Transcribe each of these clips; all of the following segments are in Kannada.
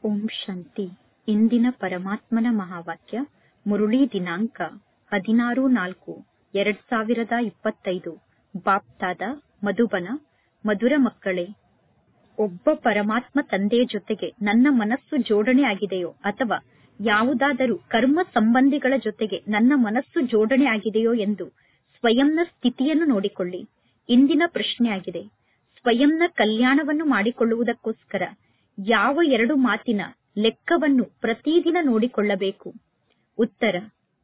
ಓಂ ಶಾಂತಿ ಇಂದಿನ ಪರಮಾತ್ಮನ ಮಹಾವಾಕ್ಯ ಮುರುಳಿ ದಿನಾಂಕ ಹದಿನಾರು ನಾಲ್ಕು ಎರಡ್ ಸಾವಿರದ ಇಪ್ಪತ್ತೈದು ಬಾಪ್ತಾದ ಮಧುಬನ ಮಧುರ ಮಕ್ಕಳೇ ಒಬ್ಬ ಪರಮಾತ್ಮ ತಂದೆಯ ಜೊತೆಗೆ ನನ್ನ ಮನಸ್ಸು ಜೋಡಣೆ ಆಗಿದೆಯೋ ಅಥವಾ ಯಾವುದಾದರೂ ಕರ್ಮ ಸಂಬಂಧಿಗಳ ಜೊತೆಗೆ ನನ್ನ ಮನಸ್ಸು ಜೋಡಣೆ ಆಗಿದೆಯೋ ಎಂದು ಸ್ವಯಂನ ಸ್ಥಿತಿಯನ್ನು ನೋಡಿಕೊಳ್ಳಿ ಇಂದಿನ ಪ್ರಶ್ನೆಯಾಗಿದೆ ಸ್ವಯಂನ ಕಲ್ಯಾಣವನ್ನು ಮಾಡಿಕೊಳ್ಳುವುದಕ್ಕೋಸ್ಕರ ಯಾವ ಎರಡು ಮಾತಿನ ಲೆಕ್ಕವನ್ನು ಪ್ರತಿದಿನ ನೋಡಿಕೊಳ್ಳಬೇಕು ಉತ್ತರ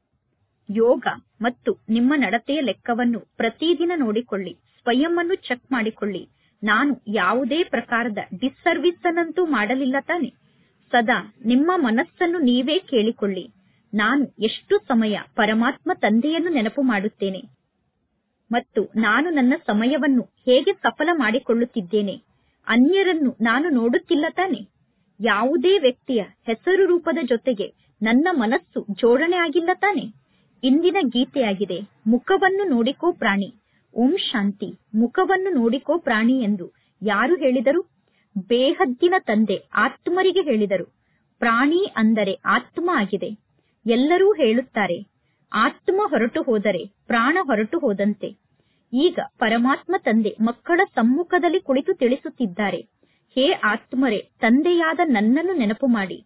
ಯೋಗ ಮತ್ತು ನಿಮ್ಮ ನಡತೆಯ ಲೆಕ್ಕವನ್ನು ಪ್ರತಿದಿನ ನೋಡಿಕೊಳ್ಳಿ ಸ್ವಯಂವನ್ನು ಚೆಕ್ ಮಾಡಿಕೊಳ್ಳಿ ನಾನು ಯಾವುದೇ ಪ್ರಕಾರದ ಡಿಸ್ಸರ್ವಿಸ್ ಅನ್ನಂತೂ ಮಾಡಲಿಲ್ಲ ತಾನೆ ಸದಾ ನಿಮ್ಮ ಮನಸ್ಸನ್ನು ನೀವೇ ಕೇಳಿಕೊಳ್ಳಿ ನಾನು ಎಷ್ಟು ಸಮಯ ಪರಮಾತ್ಮ ತಂದೆಯನ್ನು ನೆನಪು ಮಾಡುತ್ತೇನೆ ಮತ್ತು ನಾನು ನನ್ನ ಸಮಯವನ್ನು ಹೇಗೆ ಸಫಲ ಮಾಡಿಕೊಳ್ಳುತ್ತಿದ್ದೇನೆ ಅನ್ಯರನ್ನು ನಾನು ನೋಡುತ್ತಿಲ್ಲ ತಾನೆ ಯಾವುದೇ ವ್ಯಕ್ತಿಯ ಹೆಸರು ರೂಪದ ಜೊತೆಗೆ ನನ್ನ ಮನಸ್ಸು ಜೋಡಣೆ ಆಗಿಲ್ಲ ತಾನೆ ಇಂದಿನ ಗೀತೆಯಾಗಿದೆ ಮುಖವನ್ನು ನೋಡಿಕೋ ಪ್ರಾಣಿ ಓಂ ಶಾಂತಿ ಮುಖವನ್ನು ನೋಡಿಕೋ ಪ್ರಾಣಿ ಎಂದು ಯಾರು ಹೇಳಿದರು ಬೇಹದ್ದಿನ ತಂದೆ ಆತ್ಮರಿಗೆ ಹೇಳಿದರು ಪ್ರಾಣಿ ಅಂದರೆ ಆತ್ಮ ಆಗಿದೆ ಎಲ್ಲರೂ ಹೇಳುತ್ತಾರೆ ಆತ್ಮ ಹೊರಟು ಹೋದರೆ ಪ್ರಾಣ ಹೊರಟು ಹೋದಂತೆ ಈಗ ಪರಮಾತ್ಮ ತಂದೆ ಮಕ್ಕಳ ಸಮ್ಮುಖದಲ್ಲಿ ಕುಳಿತು ತಿಳಿಸುತ್ತಿದ್ದಾರೆ ಹೇ ಆತ್ಮರೇ ತಂದೆಯಾದ ನನ್ನನ್ನು ನೆನಪು ಮಾಡಿ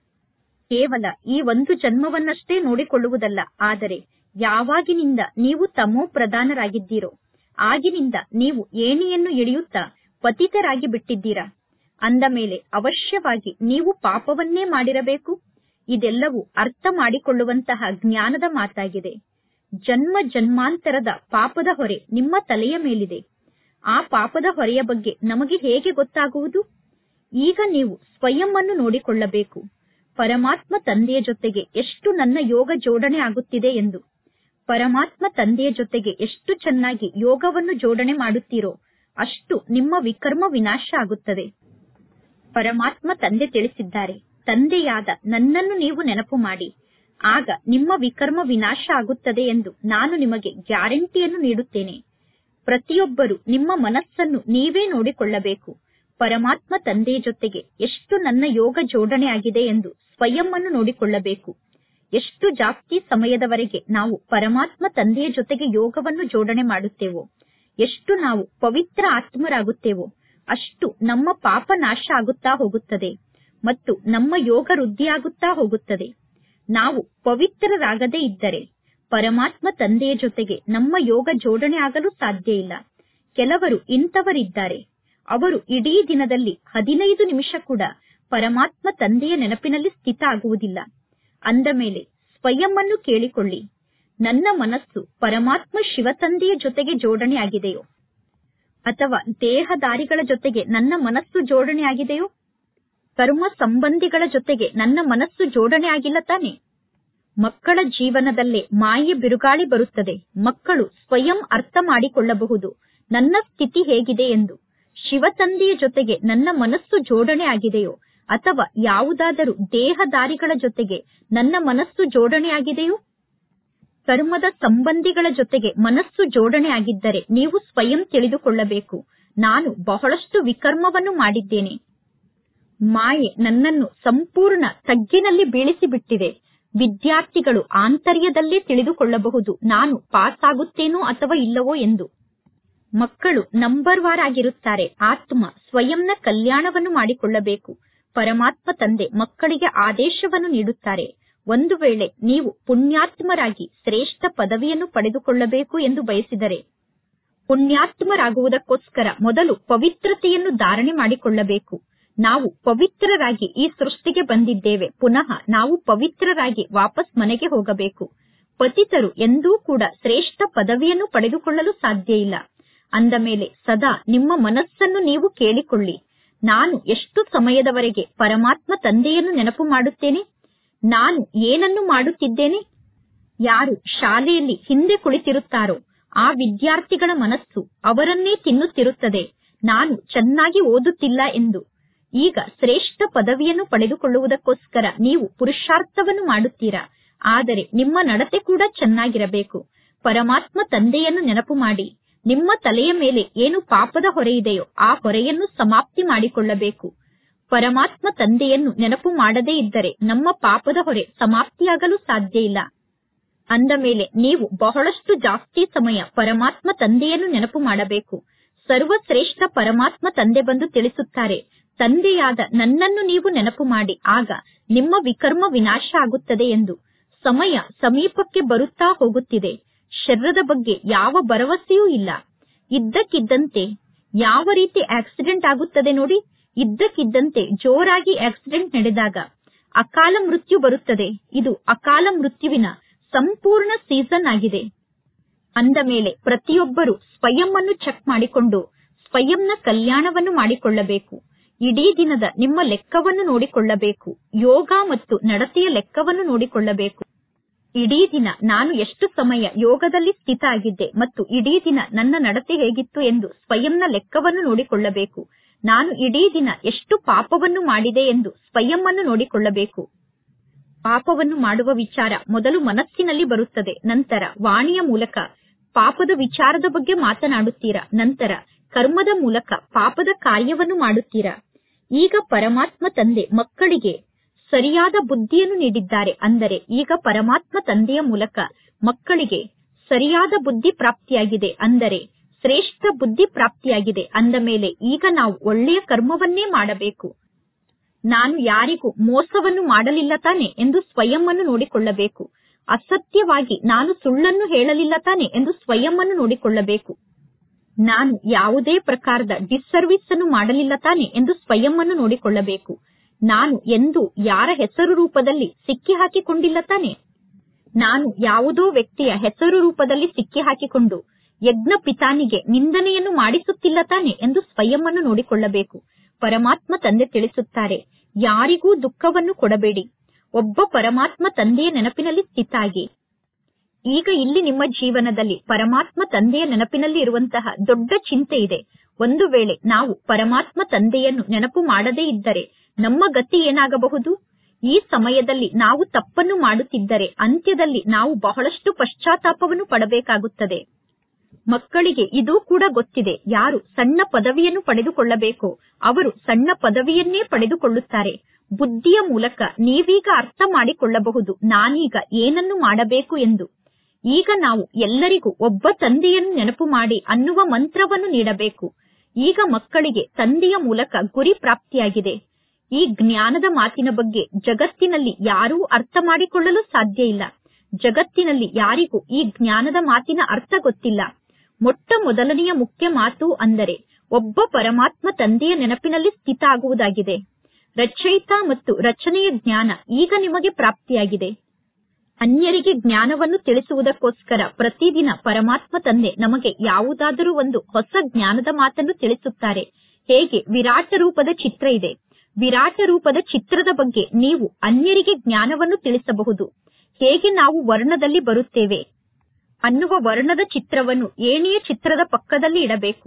ಕೇವಲ ಈ ಒಂದು ಜನ್ಮವನ್ನಷ್ಟೇ ನೋಡಿಕೊಳ್ಳುವುದಲ್ಲ ಆದರೆ ಯಾವಾಗಿನಿಂದ ನೀವು ತಮೋ ಪ್ರಧಾನರಾಗಿದ್ದೀರೋ ಆಗಿನಿಂದ ನೀವು ಏಣಿಯನ್ನು ಇಳಿಯುತ್ತಾ ಪತಿತರಾಗಿ ಬಿಟ್ಟಿದ್ದೀರಾ ಅಂದ ಮೇಲೆ ಅವಶ್ಯವಾಗಿ ನೀವು ಪಾಪವನ್ನೇ ಮಾಡಿರಬೇಕು ಇದೆಲ್ಲವೂ ಅರ್ಥ ಮಾಡಿಕೊಳ್ಳುವಂತಹ ಜ್ಞಾನದ ಮಾತಾಗಿದೆ ಜನ್ಮ ಜನ್ಮಾಂತರದ ಪಾಪದ ಹೊರೆ ನಿಮ್ಮ ತಲೆಯ ಮೇಲಿದೆ ಆ ಪಾಪದ ಹೊರೆಯ ಬಗ್ಗೆ ನಮಗೆ ಹೇಗೆ ಗೊತ್ತಾಗುವುದು ಈಗ ನೀವು ಸ್ವಯಂ ಅನ್ನು ನೋಡಿಕೊಳ್ಳಬೇಕು ಪರಮಾತ್ಮ ತಂದೆಯ ಜೊತೆಗೆ ಎಷ್ಟು ನನ್ನ ಯೋಗ ಜೋಡಣೆ ಆಗುತ್ತಿದೆ ಎಂದು ಪರಮಾತ್ಮ ತಂದೆಯ ಜೊತೆಗೆ ಎಷ್ಟು ಚೆನ್ನಾಗಿ ಯೋಗವನ್ನು ಜೋಡಣೆ ಮಾಡುತ್ತೀರೋ ಅಷ್ಟು ನಿಮ್ಮ ವಿಕರ್ಮ ವಿನಾಶ ಆಗುತ್ತದೆ ಪರಮಾತ್ಮ ತಂದೆ ತಿಳಿಸಿದ್ದಾರೆ ತಂದೆಯಾದ ನನ್ನನ್ನು ನೀವು ನೆನಪು ಮಾಡಿ ಆಗ ನಿಮ್ಮ ವಿಕರ್ಮ ವಿನಾಶ ಆಗುತ್ತದೆ ಎಂದು ನಾನು ನಿಮಗೆ ಗ್ಯಾರಂಟಿಯನ್ನು ನೀಡುತ್ತೇನೆ ಪ್ರತಿಯೊಬ್ಬರು ನಿಮ್ಮ ಮನಸ್ಸನ್ನು ನೀವೇ ನೋಡಿಕೊಳ್ಳಬೇಕು ಪರಮಾತ್ಮ ತಂದೆಯ ಜೊತೆಗೆ ಎಷ್ಟು ನನ್ನ ಯೋಗ ಜೋಡಣೆ ಆಗಿದೆ ಎಂದು ಸ್ವಯಂ ಅನ್ನು ನೋಡಿಕೊಳ್ಳಬೇಕು ಎಷ್ಟು ಜಾಸ್ತಿ ಸಮಯದವರೆಗೆ ನಾವು ಪರಮಾತ್ಮ ತಂದೆಯ ಜೊತೆಗೆ ಯೋಗವನ್ನು ಜೋಡಣೆ ಮಾಡುತ್ತೇವೋ ಎಷ್ಟು ನಾವು ಪವಿತ್ರ ಆತ್ಮರಾಗುತ್ತೇವೋ ಅಷ್ಟು ನಮ್ಮ ಪಾಪ ನಾಶ ಆಗುತ್ತಾ ಹೋಗುತ್ತದೆ ಮತ್ತು ನಮ್ಮ ಯೋಗ ವೃದ್ಧಿಯಾಗುತ್ತಾ ಹೋಗುತ್ತದೆ ನಾವು ಪವಿತ್ರರಾಗದೇ ಇದ್ದರೆ ಪರಮಾತ್ಮ ತಂದೆಯ ಜೊತೆಗೆ ನಮ್ಮ ಯೋಗ ಜೋಡಣೆ ಆಗಲು ಸಾಧ್ಯ ಇಲ್ಲ ಕೆಲವರು ಇಂಥವರಿದ್ದಾರೆ ಅವರು ಇಡೀ ದಿನದಲ್ಲಿ ಹದಿನೈದು ನಿಮಿಷ ಕೂಡ ಪರಮಾತ್ಮ ತಂದೆಯ ನೆನಪಿನಲ್ಲಿ ಸ್ಥಿತ ಆಗುವುದಿಲ್ಲ ಅಂದ ಮೇಲೆ ಸ್ವಯಂ ಅನ್ನು ಕೇಳಿಕೊಳ್ಳಿ ನನ್ನ ಮನಸ್ಸು ಪರಮಾತ್ಮ ಶಿವತಂದೆಯ ಜೊತೆಗೆ ಜೋಡಣೆ ಆಗಿದೆಯೋ ಅಥವಾ ದೇಹದಾರಿಗಳ ಜೊತೆಗೆ ನನ್ನ ಮನಸ್ಸು ಜೋಡಣೆ ಆಗಿದೆಯೋ ಕರ್ಮ ಸಂಬಂಧಿಗಳ ಜೊತೆಗೆ ನನ್ನ ಮನಸ್ಸು ಜೋಡಣೆ ಆಗಿಲ್ಲ ತಾನೆ ಮಕ್ಕಳ ಜೀವನದಲ್ಲೇ ಮಾಯೆ ಬಿರುಗಾಳಿ ಬರುತ್ತದೆ ಮಕ್ಕಳು ಸ್ವಯಂ ಅರ್ಥ ಮಾಡಿಕೊಳ್ಳಬಹುದು ನನ್ನ ಸ್ಥಿತಿ ಹೇಗಿದೆ ಎಂದು ಶಿವತಂದೆಯ ಜೊತೆಗೆ ನನ್ನ ಮನಸ್ಸು ಜೋಡಣೆ ಆಗಿದೆಯೋ ಅಥವಾ ಯಾವುದಾದರೂ ದೇಹದಾರಿಗಳ ಜೊತೆಗೆ ನನ್ನ ಮನಸ್ಸು ಜೋಡಣೆ ಆಗಿದೆಯೋ ಕರ್ಮದ ಸಂಬಂಧಿಗಳ ಜೊತೆಗೆ ಮನಸ್ಸು ಜೋಡಣೆ ಆಗಿದ್ದರೆ ನೀವು ಸ್ವಯಂ ತಿಳಿದುಕೊಳ್ಳಬೇಕು ನಾನು ಬಹಳಷ್ಟು ವಿಕರ್ಮವನ್ನು ಮಾಡಿದ್ದೇನೆ ಮಾಯೆ ನನ್ನನ್ನು ಸಂಪೂರ್ಣ ತಗ್ಗಿನಲ್ಲಿ ಬೀಳಿಸಿ ಬಿಟ್ಟಿದೆ ವಿದ್ಯಾರ್ಥಿಗಳು ಆಂತರ್ಯದಲ್ಲೇ ತಿಳಿದುಕೊಳ್ಳಬಹುದು ನಾನು ಪಾಸ್ ಆಗುತ್ತೇನೋ ಅಥವಾ ಇಲ್ಲವೋ ಎಂದು ಮಕ್ಕಳು ನಂಬರ್ ವಾರ್ ಆಗಿರುತ್ತಾರೆ ಆತ್ಮ ಸ್ವಯಂನ ಕಲ್ಯಾಣವನ್ನು ಮಾಡಿಕೊಳ್ಳಬೇಕು ಪರಮಾತ್ಮ ತಂದೆ ಮಕ್ಕಳಿಗೆ ಆದೇಶವನ್ನು ನೀಡುತ್ತಾರೆ ಒಂದು ವೇಳೆ ನೀವು ಪುಣ್ಯಾತ್ಮರಾಗಿ ಶ್ರೇಷ್ಠ ಪದವಿಯನ್ನು ಪಡೆದುಕೊಳ್ಳಬೇಕು ಎಂದು ಬಯಸಿದರೆ ಪುಣ್ಯಾತ್ಮರಾಗುವುದಕ್ಕೋಸ್ಕರ ಮೊದಲು ಪವಿತ್ರತೆಯನ್ನು ಧಾರಣೆ ಮಾಡಿಕೊಳ್ಳಬೇಕು ನಾವು ಪವಿತ್ರರಾಗಿ ಈ ಸೃಷ್ಟಿಗೆ ಬಂದಿದ್ದೇವೆ ಪುನಃ ನಾವು ಪವಿತ್ರರಾಗಿ ವಾಪಸ್ ಮನೆಗೆ ಹೋಗಬೇಕು ಪತಿತರು ಎಂದೂ ಕೂಡ ಶ್ರೇಷ್ಠ ಪದವಿಯನ್ನು ಪಡೆದುಕೊಳ್ಳಲು ಸಾಧ್ಯ ಇಲ್ಲ ಅಂದ ಮೇಲೆ ಸದಾ ನಿಮ್ಮ ಮನಸ್ಸನ್ನು ನೀವು ಕೇಳಿಕೊಳ್ಳಿ ನಾನು ಎಷ್ಟು ಸಮಯದವರೆಗೆ ಪರಮಾತ್ಮ ತಂದೆಯನ್ನು ನೆನಪು ಮಾಡುತ್ತೇನೆ ನಾನು ಏನನ್ನು ಮಾಡುತ್ತಿದ್ದೇನೆ ಯಾರು ಶಾಲೆಯಲ್ಲಿ ಹಿಂದೆ ಕುಳಿತಿರುತ್ತಾರೋ ಆ ವಿದ್ಯಾರ್ಥಿಗಳ ಮನಸ್ಸು ಅವರನ್ನೇ ತಿನ್ನುತ್ತಿರುತ್ತದೆ ನಾನು ಚೆನ್ನಾಗಿ ಓದುತ್ತಿಲ್ಲ ಎಂದು ಈಗ ಶ್ರೇಷ್ಠ ಪದವಿಯನ್ನು ಪಡೆದುಕೊಳ್ಳುವುದಕ್ಕೋಸ್ಕರ ನೀವು ಪುರುಷಾರ್ಥವನ್ನು ಮಾಡುತ್ತೀರಾ ಆದರೆ ನಿಮ್ಮ ನಡತೆ ಕೂಡ ಚೆನ್ನಾಗಿರಬೇಕು ಪರಮಾತ್ಮ ತಂದೆಯನ್ನು ನೆನಪು ಮಾಡಿ ನಿಮ್ಮ ತಲೆಯ ಮೇಲೆ ಏನು ಪಾಪದ ಹೊರೆ ಇದೆಯೋ ಆ ಹೊರೆಯನ್ನು ಸಮಾಪ್ತಿ ಮಾಡಿಕೊಳ್ಳಬೇಕು ಪರಮಾತ್ಮ ತಂದೆಯನ್ನು ನೆನಪು ಮಾಡದೇ ಇದ್ದರೆ ನಮ್ಮ ಪಾಪದ ಹೊರೆ ಸಮಾಪ್ತಿಯಾಗಲು ಸಾಧ್ಯ ಇಲ್ಲ ಅಂದ ಮೇಲೆ ನೀವು ಬಹಳಷ್ಟು ಜಾಸ್ತಿ ಸಮಯ ಪರಮಾತ್ಮ ತಂದೆಯನ್ನು ನೆನಪು ಮಾಡಬೇಕು ಸರ್ವಶ್ರೇಷ್ಠ ಪರಮಾತ್ಮ ತಂದೆ ಬಂದು ತಿಳಿಸುತ್ತಾರೆ ತಂದೆಯಾದ ನನ್ನನ್ನು ನೀವು ನೆನಪು ಮಾಡಿ ಆಗ ನಿಮ್ಮ ವಿಕರ್ಮ ವಿನಾಶ ಆಗುತ್ತದೆ ಎಂದು ಸಮಯ ಸಮೀಪಕ್ಕೆ ಬರುತ್ತಾ ಹೋಗುತ್ತಿದೆ ಶರೀರದ ಬಗ್ಗೆ ಯಾವ ಭರವಸೆಯೂ ಇಲ್ಲ ಇದ್ದಕ್ಕಿದ್ದಂತೆ ಯಾವ ರೀತಿ ಆಕ್ಸಿಡೆಂಟ್ ಆಗುತ್ತದೆ ನೋಡಿ ಇದ್ದಕ್ಕಿದ್ದಂತೆ ಜೋರಾಗಿ ಆಕ್ಸಿಡೆಂಟ್ ನಡೆದಾಗ ಅಕಾಲ ಮೃತ್ಯು ಬರುತ್ತದೆ ಇದು ಅಕಾಲ ಮೃತ್ಯುವಿನ ಸಂಪೂರ್ಣ ಸೀಸನ್ ಆಗಿದೆ ಅಂದ ಮೇಲೆ ಪ್ರತಿಯೊಬ್ಬರು ಸ್ವಯಂ ಅನ್ನು ಚೆಕ್ ಮಾಡಿಕೊಂಡು ಸ್ವಯಂನ ಕಲ್ಯಾಣವನ್ನು ಮಾಡಿಕೊಳ್ಳಬೇಕು ಇಡೀ ದಿನದ ನಿಮ್ಮ ಲೆಕ್ಕವನ್ನು ನೋಡಿಕೊಳ್ಳಬೇಕು ಯೋಗ ಮತ್ತು ನಡತೆಯ ಲೆಕ್ಕವನ್ನು ನೋಡಿಕೊಳ್ಳಬೇಕು ಇಡೀ ದಿನ ನಾನು ಎಷ್ಟು ಸಮಯ ಯೋಗದಲ್ಲಿ ಸ್ಥಿತ ಆಗಿದ್ದೆ ಮತ್ತು ಇಡೀ ದಿನ ನನ್ನ ನಡತೆ ಹೇಗಿತ್ತು ಎಂದು ಸ್ವಯಂನ ಲೆಕ್ಕವನ್ನು ನೋಡಿಕೊಳ್ಳಬೇಕು ನಾನು ಇಡೀ ದಿನ ಎಷ್ಟು ಪಾಪವನ್ನು ಮಾಡಿದೆ ಎಂದು ಸ್ವಯಂ ಅನ್ನು ನೋಡಿಕೊಳ್ಳಬೇಕು ಪಾಪವನ್ನು ಮಾಡುವ ವಿಚಾರ ಮೊದಲು ಮನಸ್ಸಿನಲ್ಲಿ ಬರುತ್ತದೆ ನಂತರ ವಾಣಿಯ ಮೂಲಕ ಪಾಪದ ವಿಚಾರದ ಬಗ್ಗೆ ಮಾತನಾಡುತ್ತೀರಾ ನಂತರ ಕರ್ಮದ ಮೂಲಕ ಪಾಪದ ಕಾರ್ಯವನ್ನು ಮಾಡುತ್ತೀರಾ ಈಗ ಪರಮಾತ್ಮ ತಂದೆ ಮಕ್ಕಳಿಗೆ ಸರಿಯಾದ ಬುದ್ಧಿಯನ್ನು ನೀಡಿದ್ದಾರೆ ಅಂದರೆ ಈಗ ಪರಮಾತ್ಮ ತಂದೆಯ ಮೂಲಕ ಮಕ್ಕಳಿಗೆ ಸರಿಯಾದ ಬುದ್ಧಿ ಪ್ರಾಪ್ತಿಯಾಗಿದೆ ಅಂದರೆ ಶ್ರೇಷ್ಠ ಬುದ್ಧಿ ಪ್ರಾಪ್ತಿಯಾಗಿದೆ ಅಂದ ಮೇಲೆ ಈಗ ನಾವು ಒಳ್ಳೆಯ ಕರ್ಮವನ್ನೇ ಮಾಡಬೇಕು ನಾನು ಯಾರಿಗೂ ಮೋಸವನ್ನು ಮಾಡಲಿಲ್ಲ ತಾನೆ ಎಂದು ಸ್ವಯಂ ಅನ್ನು ನೋಡಿಕೊಳ್ಳಬೇಕು ಅಸತ್ಯವಾಗಿ ನಾನು ಸುಳ್ಳನ್ನು ಹೇಳಲಿಲ್ಲ ತಾನೆ ಎಂದು ಸ್ವಯಂ ಅನ್ನು ನೋಡಿಕೊಳ್ಳಬೇಕು ನಾನು ಯಾವುದೇ ಪ್ರಕಾರದ ಡಿಸ್ಸರ್ವಿಸ್ ಅನ್ನು ಮಾಡಲಿಲ್ಲ ತಾನೆ ಎಂದು ಸ್ವಯಂ ಅನ್ನು ನೋಡಿಕೊಳ್ಳಬೇಕು ನಾನು ಎಂದು ಯಾರ ಹೆಸರು ರೂಪದಲ್ಲಿ ಸಿಕ್ಕಿ ಹಾಕಿಕೊಂಡಿಲ್ಲ ತಾನೆ ನಾನು ಯಾವುದೋ ವ್ಯಕ್ತಿಯ ಹೆಸರು ರೂಪದಲ್ಲಿ ಸಿಕ್ಕಿ ಹಾಕಿಕೊಂಡು ಯಜ್ಞ ಪಿತಾನಿಗೆ ನಿಂದನೆಯನ್ನು ಮಾಡಿಸುತ್ತಿಲ್ಲ ತಾನೆ ಎಂದು ಸ್ವಯಂ ಅನ್ನು ನೋಡಿಕೊಳ್ಳಬೇಕು ಪರಮಾತ್ಮ ತಂದೆ ತಿಳಿಸುತ್ತಾರೆ ಯಾರಿಗೂ ದುಃಖವನ್ನು ಕೊಡಬೇಡಿ ಒಬ್ಬ ಪರಮಾತ್ಮ ತಂದೆಯ ನೆನಪಿನಲ್ಲಿ ಸ್ಥಿತಾಗಿ ಈಗ ಇಲ್ಲಿ ನಿಮ್ಮ ಜೀವನದಲ್ಲಿ ಪರಮಾತ್ಮ ತಂದೆಯ ನೆನಪಿನಲ್ಲಿ ಇರುವಂತಹ ದೊಡ್ಡ ಚಿಂತೆ ಇದೆ ಒಂದು ವೇಳೆ ನಾವು ಪರಮಾತ್ಮ ತಂದೆಯನ್ನು ನೆನಪು ಮಾಡದೇ ಇದ್ದರೆ ನಮ್ಮ ಗತಿ ಏನಾಗಬಹುದು ಈ ಸಮಯದಲ್ಲಿ ನಾವು ತಪ್ಪನ್ನು ಮಾಡುತ್ತಿದ್ದರೆ ಅಂತ್ಯದಲ್ಲಿ ನಾವು ಬಹಳಷ್ಟು ಪಶ್ಚಾತ್ತಾಪವನ್ನು ಪಡಬೇಕಾಗುತ್ತದೆ ಮಕ್ಕಳಿಗೆ ಇದೂ ಕೂಡ ಗೊತ್ತಿದೆ ಯಾರು ಸಣ್ಣ ಪದವಿಯನ್ನು ಪಡೆದುಕೊಳ್ಳಬೇಕೋ ಅವರು ಸಣ್ಣ ಪದವಿಯನ್ನೇ ಪಡೆದುಕೊಳ್ಳುತ್ತಾರೆ ಬುದ್ಧಿಯ ಮೂಲಕ ನೀವೀಗ ಅರ್ಥ ಮಾಡಿಕೊಳ್ಳಬಹುದು ನಾನೀಗ ಏನನ್ನು ಮಾಡಬೇಕು ಎಂದು ಈಗ ನಾವು ಎಲ್ಲರಿಗೂ ಒಬ್ಬ ತಂದೆಯನ್ನು ನೆನಪು ಮಾಡಿ ಅನ್ನುವ ಮಂತ್ರವನ್ನು ನೀಡಬೇಕು ಈಗ ಮಕ್ಕಳಿಗೆ ತಂದೆಯ ಮೂಲಕ ಗುರಿ ಪ್ರಾಪ್ತಿಯಾಗಿದೆ ಈ ಜ್ಞಾನದ ಮಾತಿನ ಬಗ್ಗೆ ಜಗತ್ತಿನಲ್ಲಿ ಯಾರೂ ಅರ್ಥ ಮಾಡಿಕೊಳ್ಳಲು ಸಾಧ್ಯ ಇಲ್ಲ ಜಗತ್ತಿನಲ್ಲಿ ಯಾರಿಗೂ ಈ ಜ್ಞಾನದ ಮಾತಿನ ಅರ್ಥ ಗೊತ್ತಿಲ್ಲ ಮೊಟ್ಟ ಮೊದಲನೆಯ ಮುಖ್ಯ ಮಾತು ಅಂದರೆ ಒಬ್ಬ ಪರಮಾತ್ಮ ತಂದೆಯ ನೆನಪಿನಲ್ಲಿ ಸ್ಥಿತ ಆಗುವುದಾಗಿದೆ ರಚಯಿತ ಮತ್ತು ರಚನೆಯ ಜ್ಞಾನ ಈಗ ನಿಮಗೆ ಪ್ರಾಪ್ತಿಯಾಗಿದೆ ಅನ್ಯರಿಗೆ ಜ್ಞಾನವನ್ನು ತಿಳಿಸುವುದಕ್ಕೋಸ್ಕರ ಪ್ರತಿದಿನ ಪರಮಾತ್ಮ ತಂದೆ ನಮಗೆ ಯಾವುದಾದರೂ ಒಂದು ಹೊಸ ಜ್ಞಾನದ ಮಾತನ್ನು ತಿಳಿಸುತ್ತಾರೆ ಹೇಗೆ ವಿರಾಟ ರೂಪದ ಚಿತ್ರ ಇದೆ ವಿರಾಟ ರೂಪದ ಚಿತ್ರದ ಬಗ್ಗೆ ನೀವು ಅನ್ಯರಿಗೆ ಜ್ಞಾನವನ್ನು ತಿಳಿಸಬಹುದು ಹೇಗೆ ನಾವು ವರ್ಣದಲ್ಲಿ ಬರುತ್ತೇವೆ ಅನ್ನುವ ವರ್ಣದ ಚಿತ್ರವನ್ನು ಏಣಿಯ ಚಿತ್ರದ ಪಕ್ಕದಲ್ಲಿ ಇಡಬೇಕು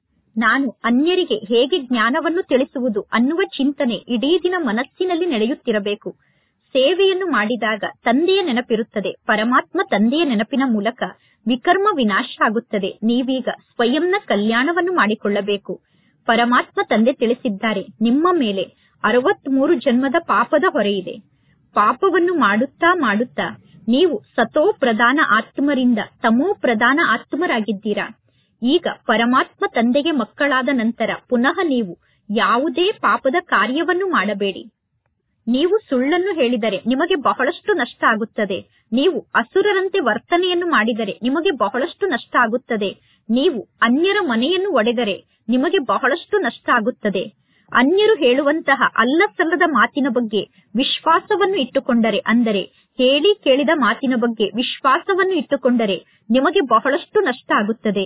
ನಾನು ಅನ್ಯರಿಗೆ ಹೇಗೆ ಜ್ಞಾನವನ್ನು ತಿಳಿಸುವುದು ಅನ್ನುವ ಚಿಂತನೆ ಇಡೀ ದಿನ ಮನಸ್ಸಿನಲ್ಲಿ ನಡೆಯುತ್ತಿರಬೇಕು ಸೇವೆಯನ್ನು ಮಾಡಿದಾಗ ತಂದೆಯ ನೆನಪಿರುತ್ತದೆ ಪರಮಾತ್ಮ ತಂದೆಯ ನೆನಪಿನ ಮೂಲಕ ವಿಕರ್ಮ ವಿನಾಶ ಆಗುತ್ತದೆ ನೀವೀಗ ಸ್ವಯಂನ ಕಲ್ಯಾಣವನ್ನು ಮಾಡಿಕೊಳ್ಳಬೇಕು ಪರಮಾತ್ಮ ತಂದೆ ತಿಳಿಸಿದ್ದಾರೆ ನಿಮ್ಮ ಮೇಲೆ ಅರವತ್ಮೂರು ಜನ್ಮದ ಪಾಪದ ಹೊರೆಯಿದೆ ಪಾಪವನ್ನು ಮಾಡುತ್ತಾ ಮಾಡುತ್ತಾ ನೀವು ಸತೋ ಪ್ರಧಾನ ಆತ್ಮರಿಂದ ತಮೋ ಪ್ರಧಾನ ಆತ್ಮರಾಗಿದ್ದೀರಾ ಈಗ ಪರಮಾತ್ಮ ತಂದೆಗೆ ಮಕ್ಕಳಾದ ನಂತರ ಪುನಃ ನೀವು ಯಾವುದೇ ಪಾಪದ ಕಾರ್ಯವನ್ನು ಮಾಡಬೇಡಿ ನೀವು ಸುಳ್ಳನ್ನು ಹೇಳಿದರೆ ನಿಮಗೆ ಬಹಳಷ್ಟು ನಷ್ಟ ಆಗುತ್ತದೆ ನೀವು ಅಸುರರಂತೆ ವರ್ತನೆಯನ್ನು ಮಾಡಿದರೆ ನಿಮಗೆ ಬಹಳಷ್ಟು ನಷ್ಟ ಆಗುತ್ತದೆ ನೀವು ಅನ್ಯರ ಮನೆಯನ್ನು ಒಡೆದರೆ ನಿಮಗೆ ಬಹಳಷ್ಟು ನಷ್ಟ ಆಗುತ್ತದೆ ಅನ್ಯರು ಹೇಳುವಂತಹ ಅಲ್ಲ ಸಲ್ಲದ ಮಾತಿನ ಬಗ್ಗೆ ವಿಶ್ವಾಸವನ್ನು ಇಟ್ಟುಕೊಂಡರೆ ಅಂದರೆ ಹೇಳಿ ಕೇಳಿದ ಮಾತಿನ ಬಗ್ಗೆ ವಿಶ್ವಾಸವನ್ನು ಇಟ್ಟುಕೊಂಡರೆ ನಿಮಗೆ ಬಹಳಷ್ಟು ನಷ್ಟ ಆಗುತ್ತದೆ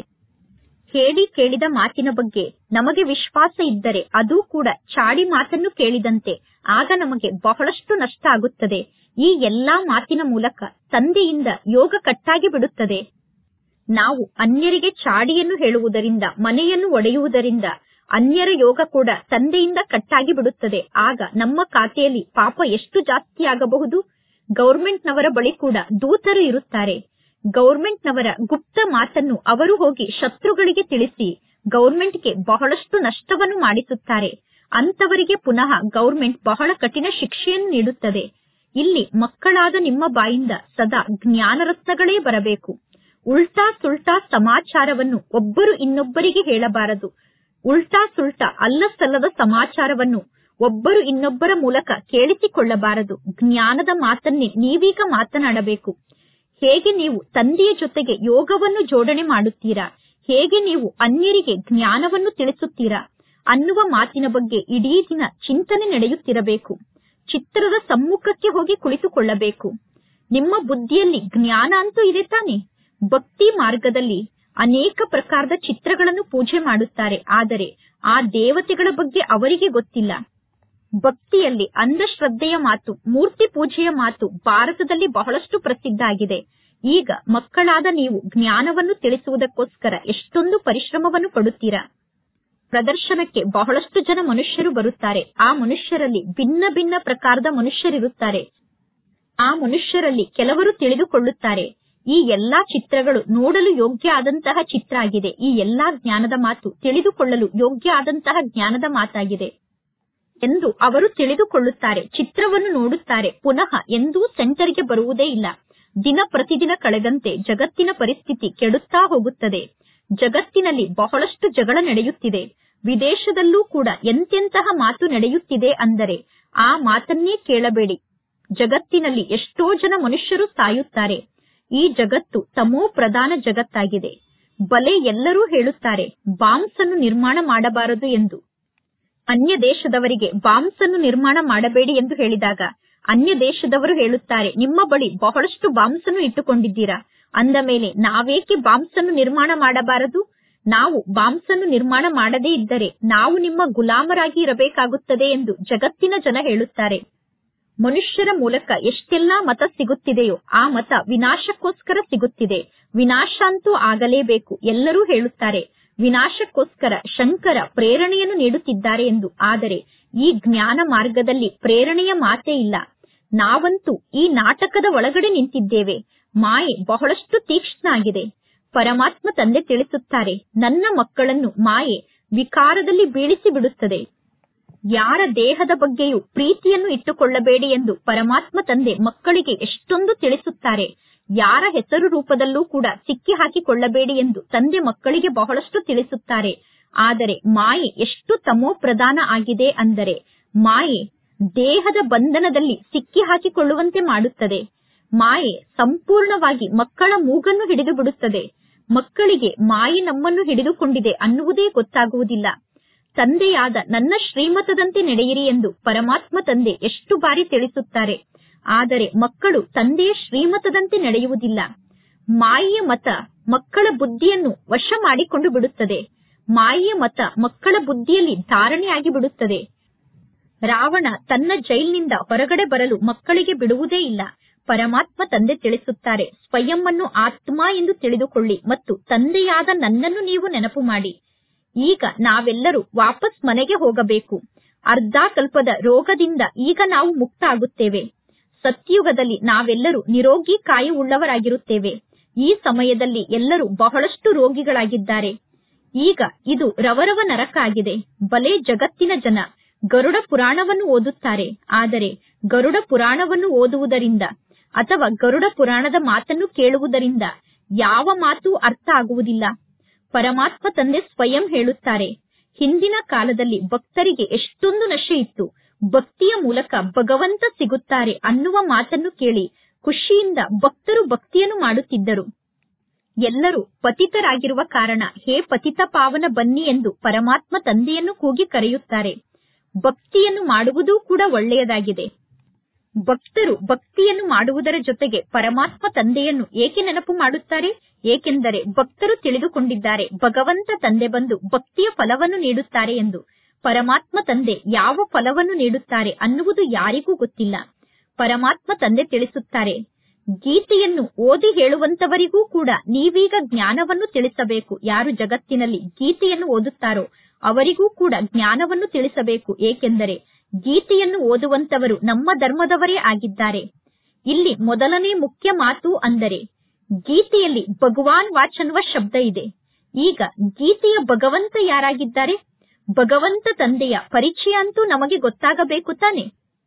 ಹೇಳಿ ಕೇಳಿದ ಮಾತಿನ ಬಗ್ಗೆ ನಮಗೆ ವಿಶ್ವಾಸ ಇದ್ದರೆ ಅದೂ ಕೂಡ ಚಾಡಿ ಮಾತನ್ನು ಕೇಳಿದಂತೆ ಆಗ ನಮಗೆ ಬಹಳಷ್ಟು ನಷ್ಟ ಆಗುತ್ತದೆ ಈ ಎಲ್ಲಾ ಮಾತಿನ ಮೂಲಕ ತಂದೆಯಿಂದ ಯೋಗ ಕಟ್ಟಾಗಿ ಬಿಡುತ್ತದೆ ನಾವು ಅನ್ಯರಿಗೆ ಚಾಡಿಯನ್ನು ಹೇಳುವುದರಿಂದ ಮನೆಯನ್ನು ಒಡೆಯುವುದರಿಂದ ಅನ್ಯರ ಯೋಗ ಕೂಡ ತಂದೆಯಿಂದ ಕಟ್ಟಾಗಿ ಬಿಡುತ್ತದೆ ಆಗ ನಮ್ಮ ಖಾತೆಯಲ್ಲಿ ಪಾಪ ಎಷ್ಟು ಜಾಸ್ತಿ ಆಗಬಹುದು ಗೌರ್ಮೆಂಟ್ನವರ ಬಳಿ ಕೂಡ ದೂತರು ಇರುತ್ತಾರೆ ಗೌರ್ಮೆಂಟ್ನವರ ಗುಪ್ತ ಮಾತನ್ನು ಅವರು ಹೋಗಿ ಶತ್ರುಗಳಿಗೆ ತಿಳಿಸಿ ಗೌರ್ಮೆಂಟ್ಗೆ ಬಹಳಷ್ಟು ನಷ್ಟವನ್ನು ಮಾಡಿಸುತ್ತಾರೆ ಅಂತವರಿಗೆ ಪುನಃ ಗೌರ್ಮೆಂಟ್ ಬಹಳ ಕಠಿಣ ಶಿಕ್ಷೆಯನ್ನು ನೀಡುತ್ತದೆ ಇಲ್ಲಿ ಮಕ್ಕಳಾದ ನಿಮ್ಮ ಬಾಯಿಂದ ಸದಾ ಜ್ಞಾನರತ್ನಗಳೇ ಬರಬೇಕು ಉಲ್ಟಾ ಸುಲ್ಟಾ ಸಮಾಚಾರವನ್ನು ಒಬ್ಬರು ಇನ್ನೊಬ್ಬರಿಗೆ ಹೇಳಬಾರದು ಉಲ್ಟಾ ಸುಲ್ಟಾ ಅಲ್ಲ ಸಲ್ಲದ ಸಮಾಚಾರವನ್ನು ಒಬ್ಬರು ಇನ್ನೊಬ್ಬರ ಮೂಲಕ ಕೇಳಿಸಿಕೊಳ್ಳಬಾರದು ಜ್ಞಾನದ ಮಾತನ್ನೇ ನೀವೀಗ ಮಾತನಾಡಬೇಕು ಹೇಗೆ ನೀವು ತಂದೆಯ ಜೊತೆಗೆ ಯೋಗವನ್ನು ಜೋಡಣೆ ಮಾಡುತ್ತೀರಾ ಹೇಗೆ ನೀವು ಅನ್ಯರಿಗೆ ಜ್ಞಾನವನ್ನು ತಿಳಿಸುತ್ತೀರಾ ಅನ್ನುವ ಮಾತಿನ ಬಗ್ಗೆ ಇಡೀ ದಿನ ಚಿಂತನೆ ನಡೆಯುತ್ತಿರಬೇಕು ಚಿತ್ರದ ಸಮ್ಮುಖಕ್ಕೆ ಹೋಗಿ ಕುಳಿತುಕೊಳ್ಳಬೇಕು ನಿಮ್ಮ ಬುದ್ಧಿಯಲ್ಲಿ ಜ್ಞಾನ ಅಂತೂ ಇದೆ ತಾನೆ ಭಕ್ತಿ ಮಾರ್ಗದಲ್ಲಿ ಅನೇಕ ಪ್ರಕಾರದ ಚಿತ್ರಗಳನ್ನು ಪೂಜೆ ಮಾಡುತ್ತಾರೆ ಆದರೆ ಆ ದೇವತೆಗಳ ಬಗ್ಗೆ ಅವರಿಗೆ ಗೊತ್ತಿಲ್ಲ ಭಕ್ತಿಯಲ್ಲಿ ಅಂಧಶ್ರದ್ಧೆಯ ಮಾತು ಮೂರ್ತಿ ಪೂಜೆಯ ಮಾತು ಭಾರತದಲ್ಲಿ ಬಹಳಷ್ಟು ಪ್ರಸಿದ್ಧ ಆಗಿದೆ ಈಗ ಮಕ್ಕಳಾದ ನೀವು ಜ್ಞಾನವನ್ನು ತಿಳಿಸುವುದಕ್ಕೋಸ್ಕರ ಎಷ್ಟೊಂದು ಪರಿಶ್ರಮವನ್ನು ಪಡುತ್ತೀರಾ ಪ್ರದರ್ಶನಕ್ಕೆ ಬಹಳಷ್ಟು ಜನ ಮನುಷ್ಯರು ಬರುತ್ತಾರೆ ಆ ಮನುಷ್ಯರಲ್ಲಿ ಭಿನ್ನ ಭಿನ್ನ ಪ್ರಕಾರದ ಮನುಷ್ಯರಿರುತ್ತಾರೆ ಆ ಮನುಷ್ಯರಲ್ಲಿ ಕೆಲವರು ತಿಳಿದುಕೊಳ್ಳುತ್ತಾರೆ ಈ ಎಲ್ಲಾ ಚಿತ್ರಗಳು ನೋಡಲು ಯೋಗ್ಯ ಆದಂತಹ ಚಿತ್ರ ಆಗಿದೆ ಈ ಎಲ್ಲಾ ಜ್ಞಾನದ ಮಾತು ತಿಳಿದುಕೊಳ್ಳಲು ಯೋಗ್ಯ ಆದಂತಹ ಜ್ಞಾನದ ಮಾತಾಗಿದೆ ಎಂದು ಅವರು ತಿಳಿದುಕೊಳ್ಳುತ್ತಾರೆ ಚಿತ್ರವನ್ನು ನೋಡುತ್ತಾರೆ ಪುನಃ ಎಂದೂ ಸೆಂಟರ್ಗೆ ಬರುವುದೇ ಇಲ್ಲ ದಿನ ಪ್ರತಿದಿನ ಕಳೆದಂತೆ ಜಗತ್ತಿನ ಪರಿಸ್ಥಿತಿ ಕೆಡುತ್ತಾ ಹೋಗುತ್ತದೆ ಜಗತ್ತಿನಲ್ಲಿ ಬಹಳಷ್ಟು ಜಗಳ ನಡೆಯುತ್ತಿದೆ ವಿದೇಶದಲ್ಲೂ ಕೂಡ ಎಂತೆಂತಹ ಮಾತು ನಡೆಯುತ್ತಿದೆ ಅಂದರೆ ಆ ಮಾತನ್ನೇ ಕೇಳಬೇಡಿ ಜಗತ್ತಿನಲ್ಲಿ ಎಷ್ಟೋ ಜನ ಮನುಷ್ಯರು ಸಾಯುತ್ತಾರೆ ಈ ಜಗತ್ತು ತಮೋ ಪ್ರಧಾನ ಜಗತ್ತಾಗಿದೆ ಬಲೆ ಎಲ್ಲರೂ ಹೇಳುತ್ತಾರೆ ಬಾಂಬ್ಸ್ ಅನ್ನು ನಿರ್ಮಾಣ ಮಾಡಬಾರದು ಎಂದು ಅನ್ಯ ದೇಶದವರಿಗೆ ಬಾಂಬ್ಸ್ ಅನ್ನು ನಿರ್ಮಾಣ ಮಾಡಬೇಡಿ ಎಂದು ಹೇಳಿದಾಗ ಅನ್ಯ ದೇಶದವರು ಹೇಳುತ್ತಾರೆ ನಿಮ್ಮ ಬಳಿ ಬಹಳಷ್ಟು ಬಾಂಬ್ಸ್ ಅನ್ನು ಇಟ್ಟುಕೊಂಡಿದ್ದೀರಾ ಅಂದ ಮೇಲೆ ನಾವೇಕೆ ಬಾಂಬ್ಸ್ ಅನ್ನು ನಿರ್ಮಾಣ ಮಾಡಬಾರದು ನಾವು ಬಾಂಬ್ಸ್ ಅನ್ನು ನಿರ್ಮಾಣ ಮಾಡದೇ ಇದ್ದರೆ ನಾವು ನಿಮ್ಮ ಗುಲಾಮರಾಗಿ ಇರಬೇಕಾಗುತ್ತದೆ ಎಂದು ಜಗತ್ತಿನ ಜನ ಹೇಳುತ್ತಾರೆ ಮನುಷ್ಯರ ಮೂಲಕ ಎಷ್ಟೆಲ್ಲಾ ಮತ ಸಿಗುತ್ತಿದೆಯೋ ಆ ಮತ ವಿನಾಶಕ್ಕೋಸ್ಕರ ಸಿಗುತ್ತಿದೆ ವಿನಾಶ ಅಂತೂ ಆಗಲೇಬೇಕು ಎಲ್ಲರೂ ಹೇಳುತ್ತಾರೆ ವಿನಾಶಕ್ಕೋಸ್ಕರ ಶಂಕರ ಪ್ರೇರಣೆಯನ್ನು ನೀಡುತ್ತಿದ್ದಾರೆ ಎಂದು ಆದರೆ ಈ ಜ್ಞಾನ ಮಾರ್ಗದಲ್ಲಿ ಪ್ರೇರಣೆಯ ಮಾತೇ ಇಲ್ಲ ನಾವಂತೂ ಈ ನಾಟಕದ ಒಳಗಡೆ ನಿಂತಿದ್ದೇವೆ ಮಾಯೆ ಬಹಳಷ್ಟು ತೀಕ್ಷ್ಣ ಆಗಿದೆ ಪರಮಾತ್ಮ ತಂದೆ ತಿಳಿಸುತ್ತಾರೆ ನನ್ನ ಮಕ್ಕಳನ್ನು ಮಾಯೆ ವಿಕಾರದಲ್ಲಿ ಬೀಳಿಸಿ ಬಿಡುತ್ತದೆ ಯಾರ ದೇಹದ ಬಗ್ಗೆಯೂ ಪ್ರೀತಿಯನ್ನು ಇಟ್ಟುಕೊಳ್ಳಬೇಡಿ ಎಂದು ಪರಮಾತ್ಮ ತಂದೆ ಮಕ್ಕಳಿಗೆ ಎಷ್ಟೊಂದು ತಿಳಿಸುತ್ತಾರೆ ಯಾರ ಹೆಸರು ರೂಪದಲ್ಲೂ ಕೂಡ ಸಿಕ್ಕಿ ಹಾಕಿಕೊಳ್ಳಬೇಡಿ ಎಂದು ತಂದೆ ಮಕ್ಕಳಿಗೆ ಬಹಳಷ್ಟು ತಿಳಿಸುತ್ತಾರೆ ಆದರೆ ಮಾಯೆ ಎಷ್ಟು ತಮೋ ಪ್ರಧಾನ ಆಗಿದೆ ಅಂದರೆ ಮಾಯೆ ದೇಹದ ಬಂಧನದಲ್ಲಿ ಸಿಕ್ಕಿ ಹಾಕಿಕೊಳ್ಳುವಂತೆ ಮಾಡುತ್ತದೆ ಮಾಯೆ ಸಂಪೂರ್ಣವಾಗಿ ಮಕ್ಕಳ ಮೂಗನ್ನು ಹಿಡಿದು ಬಿಡುತ್ತದೆ ಮಕ್ಕಳಿಗೆ ಮಾಯೆ ನಮ್ಮನ್ನು ಹಿಡಿದುಕೊಂಡಿದೆ ಅನ್ನುವುದೇ ಗೊತ್ತಾಗುವುದಿಲ್ಲ ತಂದೆಯಾದ ನನ್ನ ಶ್ರೀಮತದಂತೆ ನಡೆಯಿರಿ ಎಂದು ಪರಮಾತ್ಮ ತಂದೆ ಎಷ್ಟು ಬಾರಿ ತಿಳಿಸುತ್ತಾರೆ ಆದರೆ ಮಕ್ಕಳು ತಂದೆಯ ಶ್ರೀಮತದಂತೆ ನಡೆಯುವುದಿಲ್ಲ ಮಾಯೆಯ ಮತ ಮಕ್ಕಳ ಬುದ್ಧಿಯನ್ನು ವಶ ಮಾಡಿಕೊಂಡು ಬಿಡುತ್ತದೆ ಮಾಯೆಯ ಮತ ಮಕ್ಕಳ ಬುದ್ಧಿಯಲ್ಲಿ ಧಾರಣೆಯಾಗಿ ಬಿಡುತ್ತದೆ ರಾವಣ ತನ್ನ ಜೈಲಿನಿಂದ ಹೊರಗಡೆ ಬರಲು ಮಕ್ಕಳಿಗೆ ಬಿಡುವುದೇ ಇಲ್ಲ ಪರಮಾತ್ಮ ತಂದೆ ತಿಳಿಸುತ್ತಾರೆ ಸ್ವಯಂ ಅನ್ನು ಆತ್ಮ ಎಂದು ತಿಳಿದುಕೊಳ್ಳಿ ಮತ್ತು ತಂದೆಯಾದ ನನ್ನನ್ನು ನೀವು ನೆನಪು ಮಾಡಿ ಈಗ ನಾವೆಲ್ಲರೂ ವಾಪಸ್ ಮನೆಗೆ ಹೋಗಬೇಕು ಅರ್ಧ ಕಲ್ಪದ ರೋಗದಿಂದ ಈಗ ನಾವು ಮುಕ್ತ ಆಗುತ್ತೇವೆ ಸತ್ಯುಗದಲ್ಲಿ ನಾವೆಲ್ಲರೂ ನಿರೋಗಿ ಕಾಯುವುಳ್ಳವರಾಗಿರುತ್ತೇವೆ ಈ ಸಮಯದಲ್ಲಿ ಎಲ್ಲರೂ ಬಹಳಷ್ಟು ರೋಗಿಗಳಾಗಿದ್ದಾರೆ ಈಗ ಇದು ರವರವ ನರಕ ಆಗಿದೆ ಬಲೆ ಜಗತ್ತಿನ ಜನ ಗರುಡ ಪುರಾಣವನ್ನು ಓದುತ್ತಾರೆ ಆದರೆ ಗರುಡ ಪುರಾಣವನ್ನು ಓದುವುದರಿಂದ ಅಥವಾ ಗರುಡ ಪುರಾಣದ ಮಾತನ್ನು ಕೇಳುವುದರಿಂದ ಯಾವ ಮಾತು ಅರ್ಥ ಆಗುವುದಿಲ್ಲ ಪರಮಾತ್ಮ ತಂದೆ ಸ್ವಯಂ ಹೇಳುತ್ತಾರೆ ಹಿಂದಿನ ಕಾಲದಲ್ಲಿ ಭಕ್ತರಿಗೆ ಎಷ್ಟೊಂದು ನಶೆ ಇತ್ತು ಭಕ್ತಿಯ ಮೂಲಕ ಭಗವಂತ ಸಿಗುತ್ತಾರೆ ಅನ್ನುವ ಮಾತನ್ನು ಕೇಳಿ ಖುಷಿಯಿಂದ ಭಕ್ತರು ಭಕ್ತಿಯನ್ನು ಮಾಡುತ್ತಿದ್ದರು ಎಲ್ಲರೂ ಪತಿತರಾಗಿರುವ ಕಾರಣ ಹೇ ಪತಿತ ಪಾವನ ಬನ್ನಿ ಎಂದು ಪರಮಾತ್ಮ ತಂದೆಯನ್ನು ಕೂಗಿ ಕರೆಯುತ್ತಾರೆ ಭಕ್ತಿಯನ್ನು ಮಾಡುವುದೂ ಕೂಡ ಒಳ್ಳೆಯದಾಗಿದೆ ಭಕ್ತರು ಭಕ್ತಿಯನ್ನು ಮಾಡುವುದರ ಜೊತೆಗೆ ಪರಮಾತ್ಮ ತಂದೆಯನ್ನು ಏಕೆ ನೆನಪು ಮಾಡುತ್ತಾರೆ ಏಕೆಂದರೆ ಭಕ್ತರು ತಿಳಿದುಕೊಂಡಿದ್ದಾರೆ ಭಗವಂತ ತಂದೆ ಬಂದು ಭಕ್ತಿಯ ಫಲವನ್ನು ನೀಡುತ್ತಾರೆ ಎಂದು ಪರಮಾತ್ಮ ತಂದೆ ಯಾವ ಫಲವನ್ನು ನೀಡುತ್ತಾರೆ ಅನ್ನುವುದು ಯಾರಿಗೂ ಗೊತ್ತಿಲ್ಲ ಪರಮಾತ್ಮ ತಂದೆ ತಿಳಿಸುತ್ತಾರೆ ಗೀತೆಯನ್ನು ಓದಿ ಹೇಳುವಂತವರಿಗೂ ಕೂಡ ನೀವೀಗ ಜ್ಞಾನವನ್ನು ತಿಳಿಸಬೇಕು ಯಾರು ಜಗತ್ತಿನಲ್ಲಿ ಗೀತೆಯನ್ನು ಓದುತ್ತಾರೋ ಅವರಿಗೂ ಕೂಡ ಜ್ಞಾನವನ್ನು ತಿಳಿಸಬೇಕು ಏಕೆಂದರೆ ಗೀತೆಯನ್ನು ಓದುವಂತವರು ನಮ್ಮ ಧರ್ಮದವರೇ ಆಗಿದ್ದಾರೆ ಇಲ್ಲಿ ಮೊದಲನೇ ಮುಖ್ಯ ಮಾತು ಅಂದರೆ ಗೀತೆಯಲ್ಲಿ ಭಗವಾನ್ ವಾಚ್ ಅನ್ನುವ ಶಬ್ದ ಇದೆ ಈಗ ಗೀತೆಯ ಭಗವಂತ ಯಾರಾಗಿದ್ದಾರೆ ಭಗವಂತ ತಂದೆಯ ಪರಿಚಯ ಅಂತೂ ನಮಗೆ ಗೊತ್ತಾಗಬೇಕು ತಾನೆ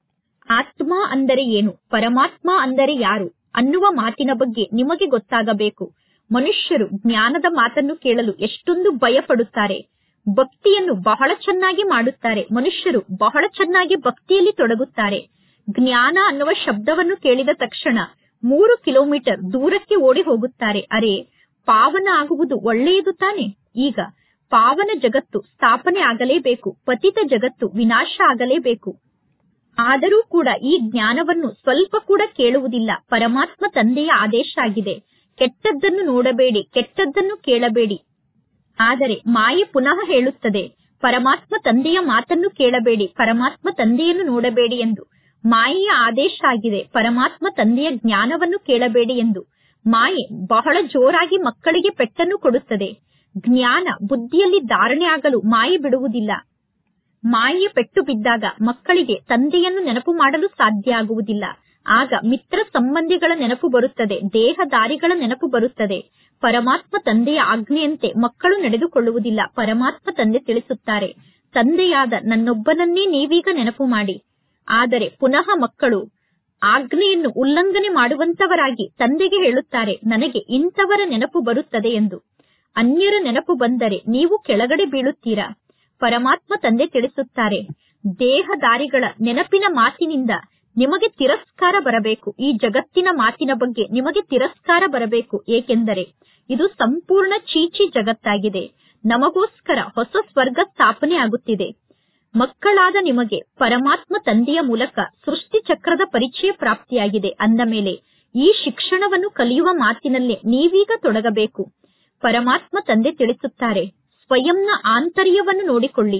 ಆತ್ಮ ಅಂದರೆ ಏನು ಪರಮಾತ್ಮ ಅಂದರೆ ಯಾರು ಅನ್ನುವ ಮಾತಿನ ಬಗ್ಗೆ ನಿಮಗೆ ಗೊತ್ತಾಗಬೇಕು ಮನುಷ್ಯರು ಜ್ಞಾನದ ಮಾತನ್ನು ಕೇಳಲು ಎಷ್ಟೊಂದು ಭಯ ಪಡುತ್ತಾರೆ ಭಕ್ತಿಯನ್ನು ಬಹಳ ಚೆನ್ನಾಗಿ ಮಾಡುತ್ತಾರೆ ಮನುಷ್ಯರು ಬಹಳ ಚೆನ್ನಾಗಿ ಭಕ್ತಿಯಲ್ಲಿ ತೊಡಗುತ್ತಾರೆ ಜ್ಞಾನ ಅನ್ನುವ ಶಬ್ದವನ್ನು ಕೇಳಿದ ತಕ್ಷಣ ಮೂರು ಕಿಲೋಮೀಟರ್ ದೂರಕ್ಕೆ ಓಡಿ ಹೋಗುತ್ತಾರೆ ಅರೆ ಪಾವನ ಆಗುವುದು ಒಳ್ಳೆಯದು ತಾನೆ ಈಗ ಪಾವನ ಜಗತ್ತು ಸ್ಥಾಪನೆ ಆಗಲೇಬೇಕು ಪತಿತ ಜಗತ್ತು ವಿನಾಶ ಆಗಲೇಬೇಕು ಆದರೂ ಕೂಡ ಈ ಜ್ಞಾನವನ್ನು ಸ್ವಲ್ಪ ಕೂಡ ಕೇಳುವುದಿಲ್ಲ ಪರಮಾತ್ಮ ತಂದೆಯ ಆದೇಶ ಆಗಿದೆ ಕೆಟ್ಟದ್ದನ್ನು ನೋಡಬೇಡಿ ಕೆಟ್ಟದ್ದನ್ನು ಕೇಳಬೇಡಿ ಆದರೆ ಮಾಯೆ ಪುನಃ ಹೇಳುತ್ತದೆ ಪರಮಾತ್ಮ ತಂದೆಯ ಮಾತನ್ನು ಕೇಳಬೇಡಿ ಪರಮಾತ್ಮ ತಂದೆಯನ್ನು ನೋಡಬೇಡಿ ಎಂದು ಮಾಯೆಯ ಆದೇಶ ಆಗಿದೆ ಪರಮಾತ್ಮ ತಂದೆಯ ಜ್ಞಾನವನ್ನು ಕೇಳಬೇಡಿ ಎಂದು ಮಾಯೆ ಬಹಳ ಜೋರಾಗಿ ಮಕ್ಕಳಿಗೆ ಪೆಟ್ಟನ್ನು ಕೊಡುತ್ತದೆ ಜ್ಞಾನ ಬುದ್ಧಿಯಲ್ಲಿ ಧಾರಣೆ ಆಗಲು ಮಾಯೆ ಬಿಡುವುದಿಲ್ಲ ಮಾಯೆಯ ಪೆಟ್ಟು ಬಿದ್ದಾಗ ಮಕ್ಕಳಿಗೆ ತಂದೆಯನ್ನು ನೆನಪು ಮಾಡಲು ಸಾಧ್ಯ ಆಗುವುದಿಲ್ಲ ಆಗ ಮಿತ್ರ ಸಂಬಂಧಿಗಳ ನೆನಪು ಬರುತ್ತದೆ ದೇಹದಾರಿಗಳ ನೆನಪು ಬರುತ್ತದೆ ಪರಮಾತ್ಮ ತಂದೆಯ ಆಜ್ಞೆಯಂತೆ ಮಕ್ಕಳು ನಡೆದುಕೊಳ್ಳುವುದಿಲ್ಲ ಪರಮಾತ್ಮ ತಂದೆ ತಿಳಿಸುತ್ತಾರೆ ತಂದೆಯಾದ ನನ್ನೊಬ್ಬನನ್ನೇ ನೀವೀಗ ನೆನಪು ಮಾಡಿ ಆದರೆ ಪುನಃ ಮಕ್ಕಳು ಆಜ್ಞೆಯನ್ನು ಉಲ್ಲಂಘನೆ ಮಾಡುವಂತವರಾಗಿ ತಂದೆಗೆ ಹೇಳುತ್ತಾರೆ ನನಗೆ ಇಂಥವರ ನೆನಪು ಬರುತ್ತದೆ ಎಂದು ಅನ್ಯರ ನೆನಪು ಬಂದರೆ ನೀವು ಕೆಳಗಡೆ ಬೀಳುತ್ತೀರಾ ಪರಮಾತ್ಮ ತಂದೆ ತಿಳಿಸುತ್ತಾರೆ ದೇಹದಾರಿಗಳ ನೆನಪಿನ ಮಾತಿನಿಂದ ನಿಮಗೆ ತಿರಸ್ಕಾರ ಬರಬೇಕು ಈ ಜಗತ್ತಿನ ಮಾತಿನ ಬಗ್ಗೆ ನಿಮಗೆ ತಿರಸ್ಕಾರ ಬರಬೇಕು ಏಕೆಂದರೆ ಇದು ಸಂಪೂರ್ಣ ಚೀಚಿ ಜಗತ್ತಾಗಿದೆ ನಮಗೋಸ್ಕರ ಹೊಸ ಸ್ವರ್ಗ ಸ್ಥಾಪನೆ ಆಗುತ್ತಿದೆ ಮಕ್ಕಳಾದ ನಿಮಗೆ ಪರಮಾತ್ಮ ತಂದೆಯ ಮೂಲಕ ಸೃಷ್ಟಿ ಚಕ್ರದ ಪರಿಚಯ ಪ್ರಾಪ್ತಿಯಾಗಿದೆ ಅಂದ ಮೇಲೆ ಈ ಶಿಕ್ಷಣವನ್ನು ಕಲಿಯುವ ಮಾತಿನಲ್ಲೇ ನೀವೀಗ ತೊಡಗಬೇಕು ಪರಮಾತ್ಮ ತಂದೆ ತಿಳಿಸುತ್ತಾರೆ ಸ್ವಯಂನ ಆಂತರ್ಯವನ್ನು ನೋಡಿಕೊಳ್ಳಿ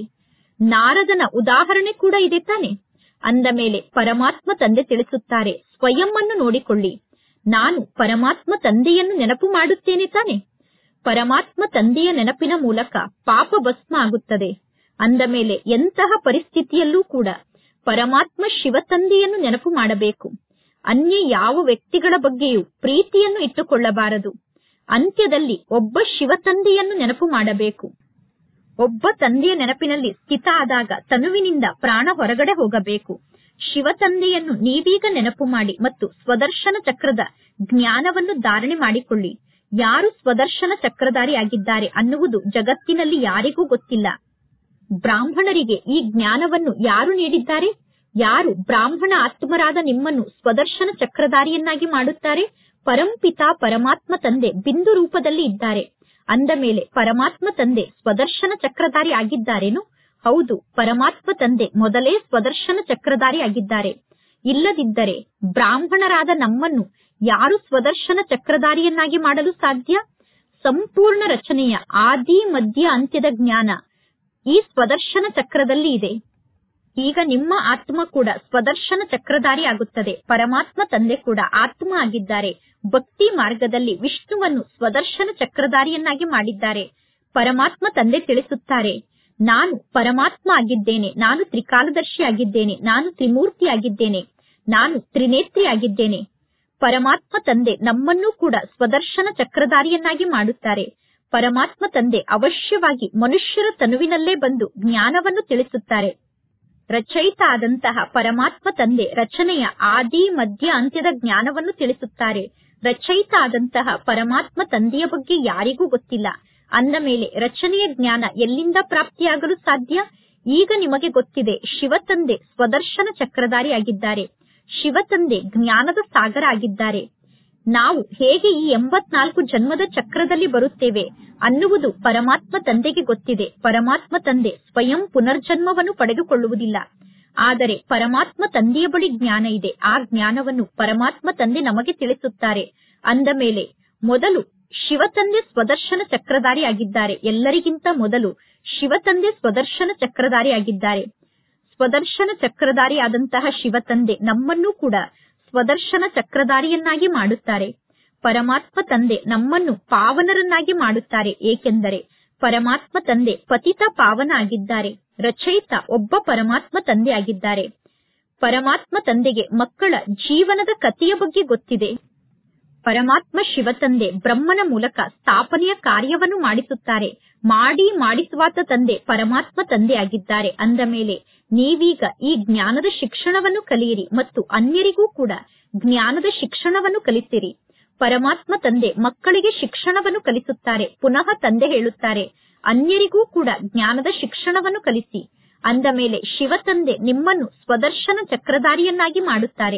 ನಾರದನ ಉದಾಹರಣೆ ಕೂಡ ಇದೆ ತಾನೆ ಅಂದ ಮೇಲೆ ಪರಮಾತ್ಮ ತಂದೆ ತಿಳಿಸುತ್ತಾರೆ ಸ್ವಯಂ ಅನ್ನು ನೋಡಿಕೊಳ್ಳಿ ನಾನು ಪರಮಾತ್ಮ ತಂದೆಯನ್ನು ನೆನಪು ಮಾಡುತ್ತೇನೆ ತಾನೆ ಪರಮಾತ್ಮ ತಂದೆಯ ನೆನಪಿನ ಮೂಲಕ ಪಾಪ ಭಸ್ಮ ಆಗುತ್ತದೆ ಅಂದ ಮೇಲೆ ಎಂತಹ ಪರಿಸ್ಥಿತಿಯಲ್ಲೂ ಕೂಡ ಪರಮಾತ್ಮ ಶಿವ ತಂದೆಯನ್ನು ನೆನಪು ಮಾಡಬೇಕು ಅನ್ಯ ಯಾವ ವ್ಯಕ್ತಿಗಳ ಬಗ್ಗೆಯೂ ಪ್ರೀತಿಯನ್ನು ಇಟ್ಟುಕೊಳ್ಳಬಾರದು ಅಂತ್ಯದಲ್ಲಿ ಒಬ್ಬ ಶಿವ ತಂದೆಯನ್ನು ನೆನಪು ಮಾಡಬೇಕು ಒಬ್ಬ ತಂದೆಯ ನೆನಪಿನಲ್ಲಿ ಸ್ಥಿತ ಆದಾಗ ತನುವಿನಿಂದ ಪ್ರಾಣ ಹೊರಗಡೆ ಹೋಗಬೇಕು ಶಿವ ತಂದೆಯನ್ನು ನೀವೀಗ ನೆನಪು ಮಾಡಿ ಮತ್ತು ಸ್ವದರ್ಶನ ಚಕ್ರದ ಜ್ಞಾನವನ್ನು ಧಾರಣೆ ಮಾಡಿಕೊಳ್ಳಿ ಯಾರು ಸ್ವದರ್ಶನ ಚಕ್ರಧಾರಿ ಆಗಿದ್ದಾರೆ ಅನ್ನುವುದು ಜಗತ್ತಿನಲ್ಲಿ ಯಾರಿಗೂ ಗೊತ್ತಿಲ್ಲ ಬ್ರಾಹ್ಮಣರಿಗೆ ಈ ಜ್ಞಾನವನ್ನು ಯಾರು ನೀಡಿದ್ದಾರೆ ಯಾರು ಬ್ರಾಹ್ಮಣ ಆತ್ಮರಾದ ನಿಮ್ಮನ್ನು ಸ್ವದರ್ಶನ ಚಕ್ರಧಾರಿಯನ್ನಾಗಿ ಮಾಡುತ್ತಾರೆ ಪರಂಪಿತಾ ಪರಮಾತ್ಮ ತಂದೆ ಬಿಂದು ರೂಪದಲ್ಲಿ ಇದ್ದಾರೆ ಅಂದ ಮೇಲೆ ಪರಮಾತ್ಮ ತಂದೆ ಸ್ವದರ್ಶನ ಚಕ್ರಧಾರಿ ಆಗಿದ್ದಾರೇನು ಹೌದು ಪರಮಾತ್ಮ ತಂದೆ ಮೊದಲೇ ಸ್ವದರ್ಶನ ಚಕ್ರಧಾರಿ ಆಗಿದ್ದಾರೆ ಇಲ್ಲದಿದ್ದರೆ ಬ್ರಾಹ್ಮಣರಾದ ನಮ್ಮನ್ನು ಯಾರು ಸ್ವದರ್ಶನ ಚಕ್ರಧಾರಿಯನ್ನಾಗಿ ಮಾಡಲು ಸಾಧ್ಯ ಸಂಪೂರ್ಣ ರಚನೆಯ ಆದಿ ಮಧ್ಯ ಅಂತ್ಯದ ಜ್ಞಾನ ಈ ಸ್ವದರ್ಶನ ಚಕ್ರದಲ್ಲಿ ಇದೆ ಈಗ ನಿಮ್ಮ ಆತ್ಮ ಕೂಡ ಸ್ವದರ್ಶನ ಚಕ್ರಧಾರಿ ಆಗುತ್ತದೆ ಪರಮಾತ್ಮ ತಂದೆ ಕೂಡ ಆತ್ಮ ಆಗಿದ್ದಾರೆ ಭಕ್ತಿ ಮಾರ್ಗದಲ್ಲಿ ವಿಷ್ಣುವನ್ನು ಸ್ವದರ್ಶನ ಚಕ್ರಧಾರಿಯನ್ನಾಗಿ ಮಾಡಿದ್ದಾರೆ ಪರಮಾತ್ಮ ತಂದೆ ತಿಳಿಸುತ್ತಾರೆ ನಾನು ಪರಮಾತ್ಮ ಆಗಿದ್ದೇನೆ ನಾನು ತ್ರಿಕಾಲದರ್ಶಿ ಆಗಿದ್ದೇನೆ ನಾನು ತ್ರಿಮೂರ್ತಿ ಆಗಿದ್ದೇನೆ ನಾನು ತ್ರಿನೇತ್ರಿ ಆಗಿದ್ದೇನೆ ಪರಮಾತ್ಮ ತಂದೆ ನಮ್ಮನ್ನೂ ಕೂಡ ಸ್ವದರ್ಶನ ಚಕ್ರಧಾರಿಯನ್ನಾಗಿ ಮಾಡುತ್ತಾರೆ ಪರಮಾತ್ಮ ತಂದೆ ಅವಶ್ಯವಾಗಿ ಮನುಷ್ಯರ ತನುವಿನಲ್ಲೇ ಬಂದು ಜ್ಞಾನವನ್ನು ತಿಳಿಸುತ್ತಾರೆ ರಚಯಿತ ಆದಂತಹ ಪರಮಾತ್ಮ ತಂದೆ ರಚನೆಯ ಆದಿ ಮಧ್ಯ ಅಂತ್ಯದ ಜ್ಞಾನವನ್ನು ತಿಳಿಸುತ್ತಾರೆ ರಚಯಿತ ಆದಂತಹ ಪರಮಾತ್ಮ ತಂದೆಯ ಬಗ್ಗೆ ಯಾರಿಗೂ ಗೊತ್ತಿಲ್ಲ ಅಂದ ಮೇಲೆ ರಚನೆಯ ಜ್ಞಾನ ಎಲ್ಲಿಂದ ಪ್ರಾಪ್ತಿಯಾಗಲು ಸಾಧ್ಯ ಈಗ ನಿಮಗೆ ಗೊತ್ತಿದೆ ಶಿವತಂದೆ ಸ್ವದರ್ಶನ ಚಕ್ರಧಾರಿ ಆಗಿದ್ದಾರೆ ಶಿವತಂದೆ ಜ್ಞಾನದ ಸಾಗರ ಆಗಿದ್ದಾರೆ ನಾವು ಹೇಗೆ ಈ ಎಂಬತ್ನಾಲ್ಕು ಜನ್ಮದ ಚಕ್ರದಲ್ಲಿ ಬರುತ್ತೇವೆ ಅನ್ನುವುದು ಪರಮಾತ್ಮ ತಂದೆಗೆ ಗೊತ್ತಿದೆ ಪರಮಾತ್ಮ ತಂದೆ ಸ್ವಯಂ ಪುನರ್ಜನ್ಮವನ್ನು ಪಡೆದುಕೊಳ್ಳುವುದಿಲ್ಲ ಆದರೆ ಪರಮಾತ್ಮ ತಂದೆಯ ಬಳಿ ಜ್ಞಾನ ಇದೆ ಆ ಜ್ಞಾನವನ್ನು ಪರಮಾತ್ಮ ತಂದೆ ನಮಗೆ ತಿಳಿಸುತ್ತಾರೆ ಅಂದ ಮೇಲೆ ಮೊದಲು ಶಿವತಂದೆ ಸ್ವದರ್ಶನ ಚಕ್ರಧಾರಿ ಆಗಿದ್ದಾರೆ ಎಲ್ಲರಿಗಿಂತ ಮೊದಲು ಶಿವತಂದೆ ಸ್ವದರ್ಶನ ಚಕ್ರಧಾರಿ ಆಗಿದ್ದಾರೆ ಸ್ವದರ್ಶನ ಚಕ್ರಧಾರಿ ಆದಂತಹ ಶಿವತಂದೆ ನಮ್ಮನ್ನೂ ಕೂಡ ಸ್ವದರ್ಶನ ಚಕ್ರಧಾರಿಯನ್ನಾಗಿ ಮಾಡುತ್ತಾರೆ ಪರಮಾತ್ಮ ತಂದೆ ನಮ್ಮನ್ನು ಪಾವನರನ್ನಾಗಿ ಮಾಡುತ್ತಾರೆ ಏಕೆಂದರೆ ಪರಮಾತ್ಮ ತಂದೆ ಪತಿತ ಪಾವನ ಆಗಿದ್ದಾರೆ ರಚಯಿತ ಒಬ್ಬ ಪರಮಾತ್ಮ ತಂದೆ ಆಗಿದ್ದಾರೆ ಪರಮಾತ್ಮ ತಂದೆಗೆ ಮಕ್ಕಳ ಜೀವನದ ಕಥೆಯ ಬಗ್ಗೆ ಗೊತ್ತಿದೆ ಪರಮಾತ್ಮ ಶಿವತಂದೆ ಬ್ರಹ್ಮನ ಮೂಲಕ ಸ್ಥಾಪನೆಯ ಕಾರ್ಯವನ್ನು ಮಾಡಿಸುತ್ತಾರೆ ಮಾಡಿ ಮಾಡಿಸುವಾತ ತಂದೆ ಪರಮಾತ್ಮ ತಂದೆ ಆಗಿದ್ದಾರೆ ಅಂದ ಮೇಲೆ ನೀವೀಗ ಈ ಜ್ಞಾನದ ಶಿಕ್ಷಣವನ್ನು ಕಲಿಯಿರಿ ಮತ್ತು ಅನ್ಯರಿಗೂ ಕೂಡ ಜ್ಞಾನದ ಶಿಕ್ಷಣವನ್ನು ಕಲಿಸಿರಿ ಪರಮಾತ್ಮ ತಂದೆ ಮಕ್ಕಳಿಗೆ ಶಿಕ್ಷಣವನ್ನು ಕಲಿಸುತ್ತಾರೆ ಪುನಃ ತಂದೆ ಹೇಳುತ್ತಾರೆ ಅನ್ಯರಿಗೂ ಕೂಡ ಜ್ಞಾನದ ಶಿಕ್ಷಣವನ್ನು ಕಲಿಸಿ ಅಂದ ಮೇಲೆ ಶಿವತಂದೆ ನಿಮ್ಮನ್ನು ಸ್ವದರ್ಶನ ಚಕ್ರಧಾರಿಯನ್ನಾಗಿ ಮಾಡುತ್ತಾರೆ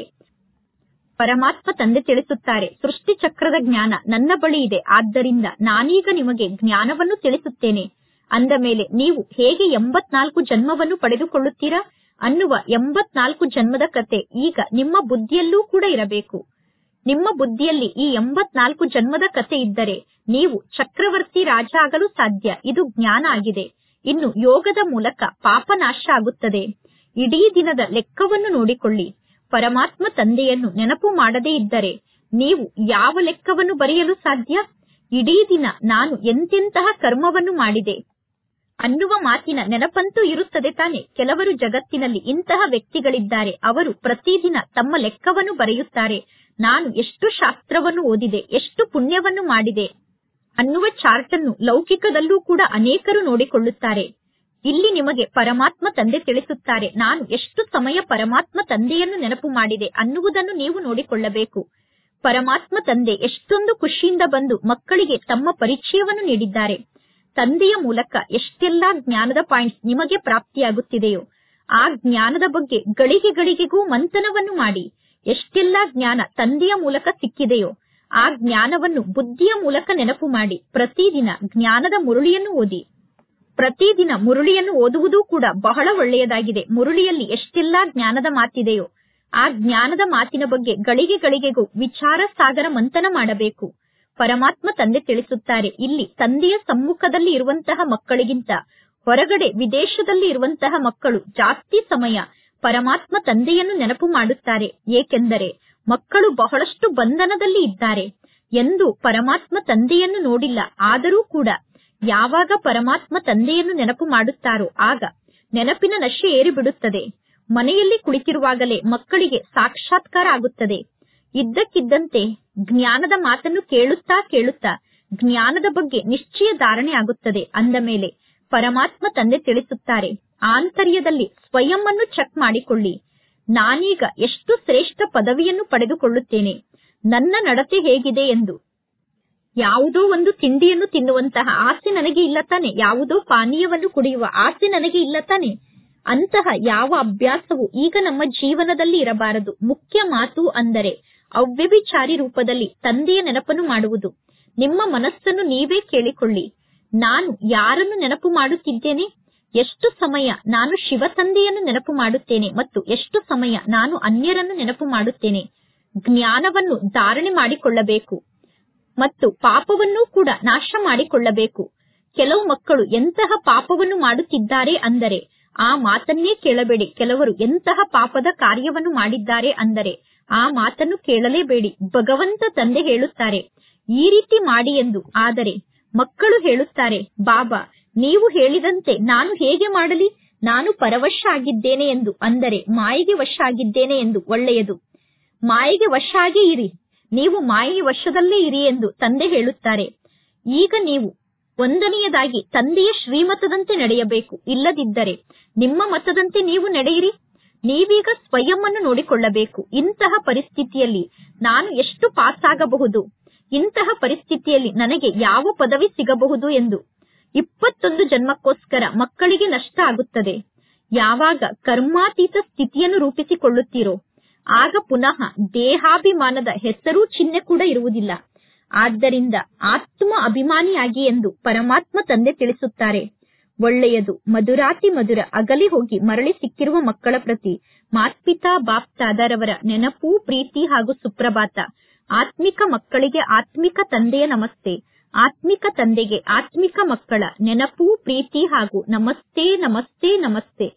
ಪರಮಾತ್ಮ ತಂದೆ ತಿಳಿಸುತ್ತಾರೆ ಸೃಷ್ಟಿ ಚಕ್ರದ ಜ್ಞಾನ ನನ್ನ ಬಳಿ ಇದೆ ಆದ್ದರಿಂದ ನಾನೀಗ ನಿಮಗೆ ಜ್ಞಾನವನ್ನು ತಿಳಿಸುತ್ತೇನೆ ಅಂದ ಮೇಲೆ ನೀವು ಹೇಗೆ ಎಂಬತ್ನಾಲ್ಕು ಜನ್ಮವನ್ನು ಪಡೆದುಕೊಳ್ಳುತ್ತೀರಾ ಅನ್ನುವ ಎಂಬತ್ನಾಲ್ಕು ಜನ್ಮದ ಕತೆ ಈಗ ನಿಮ್ಮ ಬುದ್ಧಿಯಲ್ಲೂ ಕೂಡ ಇರಬೇಕು ನಿಮ್ಮ ಬುದ್ಧಿಯಲ್ಲಿ ಈ ಎಂಬತ್ನಾಲ್ಕು ಜನ್ಮದ ಕತೆ ಇದ್ದರೆ ನೀವು ಚಕ್ರವರ್ತಿ ರಾಜ ಆಗಲು ಸಾಧ್ಯ ಇದು ಜ್ಞಾನ ಆಗಿದೆ ಇನ್ನು ಯೋಗದ ಮೂಲಕ ಪಾಪ ನಾಶ ಆಗುತ್ತದೆ ಇಡೀ ದಿನದ ಲೆಕ್ಕವನ್ನು ನೋಡಿಕೊಳ್ಳಿ ಪರಮಾತ್ಮ ತಂದೆಯನ್ನು ನೆನಪು ಮಾಡದೇ ಇದ್ದರೆ ನೀವು ಯಾವ ಲೆಕ್ಕವನ್ನು ಬರೆಯಲು ಸಾಧ್ಯ ಇಡೀ ದಿನ ನಾನು ಎಂತೆಂತಹ ಕರ್ಮವನ್ನು ಮಾಡಿದೆ ಅನ್ನುವ ಮಾತಿನ ನೆನಪಂತೂ ಇರುತ್ತದೆ ತಾನೆ ಕೆಲವರು ಜಗತ್ತಿನಲ್ಲಿ ಇಂತಹ ವ್ಯಕ್ತಿಗಳಿದ್ದಾರೆ ಅವರು ಪ್ರತಿದಿನ ತಮ್ಮ ಲೆಕ್ಕವನ್ನು ಬರೆಯುತ್ತಾರೆ ನಾನು ಎಷ್ಟು ಶಾಸ್ತ್ರವನ್ನು ಓದಿದೆ ಎಷ್ಟು ಪುಣ್ಯವನ್ನು ಮಾಡಿದೆ ಅನ್ನುವ ಚಾರ್ಟ್ ಅನ್ನು ಲೌಕಿಕದಲ್ಲೂ ಕೂಡ ಅನೇಕರು ನೋಡಿಕೊಳ್ಳುತ್ತಾರೆ ಇಲ್ಲಿ ನಿಮಗೆ ಪರಮಾತ್ಮ ತಂದೆ ತಿಳಿಸುತ್ತಾರೆ ನಾನು ಎಷ್ಟು ಸಮಯ ಪರಮಾತ್ಮ ತಂದೆಯನ್ನು ನೆನಪು ಮಾಡಿದೆ ಅನ್ನುವುದನ್ನು ನೀವು ನೋಡಿಕೊಳ್ಳಬೇಕು ಪರಮಾತ್ಮ ತಂದೆ ಎಷ್ಟೊಂದು ಖುಷಿಯಿಂದ ಬಂದು ಮಕ್ಕಳಿಗೆ ತಮ್ಮ ಪರಿಚಯವನ್ನು ನೀಡಿದ್ದಾರೆ ತಂದೆಯ ಮೂಲಕ ಎಷ್ಟೆಲ್ಲಾ ಜ್ಞಾನದ ಪಾಯಿಂಟ್ಸ್ ನಿಮಗೆ ಪ್ರಾಪ್ತಿಯಾಗುತ್ತಿದೆಯೋ ಆ ಜ್ಞಾನದ ಬಗ್ಗೆ ಗಳಿಗೆ ಗಳಿಗೆಗೂ ಮಂಥನವನ್ನು ಮಾಡಿ ಎಷ್ಟೆಲ್ಲಾ ಜ್ಞಾನ ತಂದೆಯ ಮೂಲಕ ಸಿಕ್ಕಿದೆಯೋ ಆ ಜ್ಞಾನವನ್ನು ಬುದ್ಧಿಯ ಮೂಲಕ ನೆನಪು ಮಾಡಿ ಪ್ರತಿದಿನ ಜ್ಞಾನದ ಮುರುಳಿಯನ್ನು ಓದಿ ಪ್ರತಿದಿನ ಮುರುಳಿಯನ್ನು ಓದುವುದೂ ಕೂಡ ಬಹಳ ಒಳ್ಳೆಯದಾಗಿದೆ ಮುರುಳಿಯಲ್ಲಿ ಎಷ್ಟೆಲ್ಲಾ ಜ್ಞಾನದ ಮಾತಿದೆಯೋ ಆ ಜ್ಞಾನದ ಮಾತಿನ ಬಗ್ಗೆ ಗಳಿಗೆ ಗಳಿಗೆಗೂ ವಿಚಾರ ಸಾಗರ ಮಂಥನ ಮಾಡಬೇಕು ಪರಮಾತ್ಮ ತಂದೆ ತಿಳಿಸುತ್ತಾರೆ ಇಲ್ಲಿ ತಂದೆಯ ಸಮ್ಮುಖದಲ್ಲಿ ಇರುವಂತಹ ಮಕ್ಕಳಿಗಿಂತ ಹೊರಗಡೆ ವಿದೇಶದಲ್ಲಿ ಇರುವಂತಹ ಮಕ್ಕಳು ಜಾಸ್ತಿ ಸಮಯ ಪರಮಾತ್ಮ ತಂದೆಯನ್ನು ನೆನಪು ಮಾಡುತ್ತಾರೆ ಏಕೆಂದರೆ ಮಕ್ಕಳು ಬಹಳಷ್ಟು ಬಂಧನದಲ್ಲಿ ಇದ್ದಾರೆ ಎಂದು ಪರಮಾತ್ಮ ತಂದೆಯನ್ನು ನೋಡಿಲ್ಲ ಆದರೂ ಕೂಡ ಯಾವಾಗ ಪರಮಾತ್ಮ ತಂದೆಯನ್ನು ನೆನಪು ಮಾಡುತ್ತಾರೋ ಆಗ ನೆನಪಿನ ನಶೆ ಏರಿಬಿಡುತ್ತದೆ ಮನೆಯಲ್ಲಿ ಕುಳಿತಿರುವಾಗಲೇ ಮಕ್ಕಳಿಗೆ ಸಾಕ್ಷಾತ್ಕಾರ ಆಗುತ್ತದೆ ಇದ್ದಕ್ಕಿದ್ದಂತೆ ಜ್ಞಾನದ ಮಾತನ್ನು ಕೇಳುತ್ತಾ ಕೇಳುತ್ತಾ ಜ್ಞಾನದ ಬಗ್ಗೆ ನಿಶ್ಚಯ ಧಾರಣೆ ಆಗುತ್ತದೆ ಅಂದ ಮೇಲೆ ಪರಮಾತ್ಮ ತಂದೆ ತಿಳಿಸುತ್ತಾರೆ ಆಂತರ್ಯದಲ್ಲಿ ಸ್ವಯಂ ಅನ್ನು ಚೆಕ್ ಮಾಡಿಕೊಳ್ಳಿ ನಾನೀಗ ಎಷ್ಟು ಶ್ರೇಷ್ಠ ಪದವಿಯನ್ನು ಪಡೆದುಕೊಳ್ಳುತ್ತೇನೆ ನನ್ನ ನಡತೆ ಹೇಗಿದೆ ಎಂದು ಯಾವುದೋ ಒಂದು ತಿಂಡಿಯನ್ನು ತಿನ್ನುವಂತಹ ಆಸೆ ನನಗೆ ಇಲ್ಲ ತಾನೆ ಯಾವುದೋ ಪಾನೀಯವನ್ನು ಕುಡಿಯುವ ಆಸೆ ನನಗೆ ಇಲ್ಲ ತಾನೆ ಅಂತಹ ಯಾವ ಅಭ್ಯಾಸವು ಈಗ ನಮ್ಮ ಜೀವನದಲ್ಲಿ ಇರಬಾರದು ಮುಖ್ಯ ಮಾತು ಅಂದರೆ ಅವ್ಯಭಿಚಾರಿ ರೂಪದಲ್ಲಿ ತಂದೆಯ ನೆನಪನ್ನು ಮಾಡುವುದು ನಿಮ್ಮ ಮನಸ್ಸನ್ನು ನೀವೇ ಕೇಳಿಕೊಳ್ಳಿ ನಾನು ಯಾರನ್ನು ನೆನಪು ಮಾಡುತ್ತಿದ್ದೇನೆ ಎಷ್ಟು ಸಮಯ ನಾನು ಶಿವ ತಂದೆಯನ್ನು ನೆನಪು ಮಾಡುತ್ತೇನೆ ಮತ್ತು ಎಷ್ಟು ಸಮಯ ನಾನು ಅನ್ಯರನ್ನು ನೆನಪು ಮಾಡುತ್ತೇನೆ ಜ್ಞಾನವನ್ನು ಧಾರಣೆ ಮಾಡಿಕೊಳ್ಳಬೇಕು ಮತ್ತು ಪಾಪವನ್ನೂ ಕೂಡ ನಾಶ ಮಾಡಿಕೊಳ್ಳಬೇಕು ಕೆಲವು ಮಕ್ಕಳು ಎಂತಹ ಪಾಪವನ್ನು ಮಾಡುತ್ತಿದ್ದಾರೆ ಅಂದರೆ ಆ ಮಾತನ್ನೇ ಕೇಳಬೇಡಿ ಕೆಲವರು ಎಂತಹ ಪಾಪದ ಕಾರ್ಯವನ್ನು ಮಾಡಿದ್ದಾರೆ ಅಂದರೆ ಆ ಮಾತನ್ನು ಕೇಳಲೇಬೇಡಿ ಭಗವಂತ ತಂದೆ ಹೇಳುತ್ತಾರೆ ಈ ರೀತಿ ಮಾಡಿ ಎಂದು ಆದರೆ ಮಕ್ಕಳು ಹೇಳುತ್ತಾರೆ ಬಾಬಾ ನೀವು ಹೇಳಿದಂತೆ ನಾನು ಹೇಗೆ ಮಾಡಲಿ ನಾನು ಪರವಶ ಆಗಿದ್ದೇನೆ ಎಂದು ಅಂದರೆ ಮಾಯಿಗೆ ವಶ ಆಗಿದ್ದೇನೆ ಎಂದು ಒಳ್ಳೆಯದು ಮಾಯಿಗೆ ವಶ ಆಗೇ ಇರಿ ನೀವು ಮಾಯಿಗೆ ವಶದಲ್ಲೇ ಇರಿ ಎಂದು ತಂದೆ ಹೇಳುತ್ತಾರೆ ಈಗ ನೀವು ಒಂದನೆಯದಾಗಿ ತಂದೆಯ ಶ್ರೀಮತದಂತೆ ನಡೆಯಬೇಕು ಇಲ್ಲದಿದ್ದರೆ ನಿಮ್ಮ ಮತದಂತೆ ನೀವು ನಡೆಯಿರಿ ನೀವೀಗ ಸ್ವಯಂ ಅನ್ನು ನೋಡಿಕೊಳ್ಳಬೇಕು ಇಂತಹ ಪರಿಸ್ಥಿತಿಯಲ್ಲಿ ನಾನು ಎಷ್ಟು ಪಾಸ್ ಆಗಬಹುದು ಇಂತಹ ಪರಿಸ್ಥಿತಿಯಲ್ಲಿ ನನಗೆ ಯಾವ ಪದವಿ ಸಿಗಬಹುದು ಎಂದು ಇಪ್ಪತ್ತೊಂದು ಜನ್ಮಕ್ಕೋಸ್ಕರ ಮಕ್ಕಳಿಗೆ ನಷ್ಟ ಆಗುತ್ತದೆ ಯಾವಾಗ ಕರ್ಮಾತೀತ ಸ್ಥಿತಿಯನ್ನು ರೂಪಿಸಿಕೊಳ್ಳುತ್ತೀರೋ ಆಗ ಪುನಃ ದೇಹಾಭಿಮಾನದ ಹೆಸರು ಚಿಹ್ನೆ ಕೂಡ ಇರುವುದಿಲ್ಲ ಆದ್ದರಿಂದ ಆತ್ಮ ಅಭಿಮಾನಿಯಾಗಿ ಎಂದು ಪರಮಾತ್ಮ ತಂದೆ ತಿಳಿಸುತ್ತಾರೆ ಒಳ್ಳೆಯದು ಮಧುರಾತಿ ಮಧುರ ಅಗಲಿ ಹೋಗಿ ಮರಳಿ ಸಿಕ್ಕಿರುವ ಮಕ್ಕಳ ಪ್ರತಿ ಮಾತ್ಪಿತಾ ಬಾಪ್ತಾದರವರ ನೆನಪು ಪ್ರೀತಿ ಹಾಗೂ ಸುಪ್ರಭಾತ ಆತ್ಮಿಕ ಮಕ್ಕಳಿಗೆ ಆತ್ಮಿಕ ತಂದೆಯ ನಮಸ್ತೆ ಆತ್ಮಿಕ ತಂದೆಗೆ ಆತ್ಮಿಕ ಮಕ್ಕಳ ನೆನಪು ಪ್ರೀತಿ ಹಾಗೂ ನಮಸ್ತೆ ನಮಸ್ತೆ ನಮಸ್ತೆ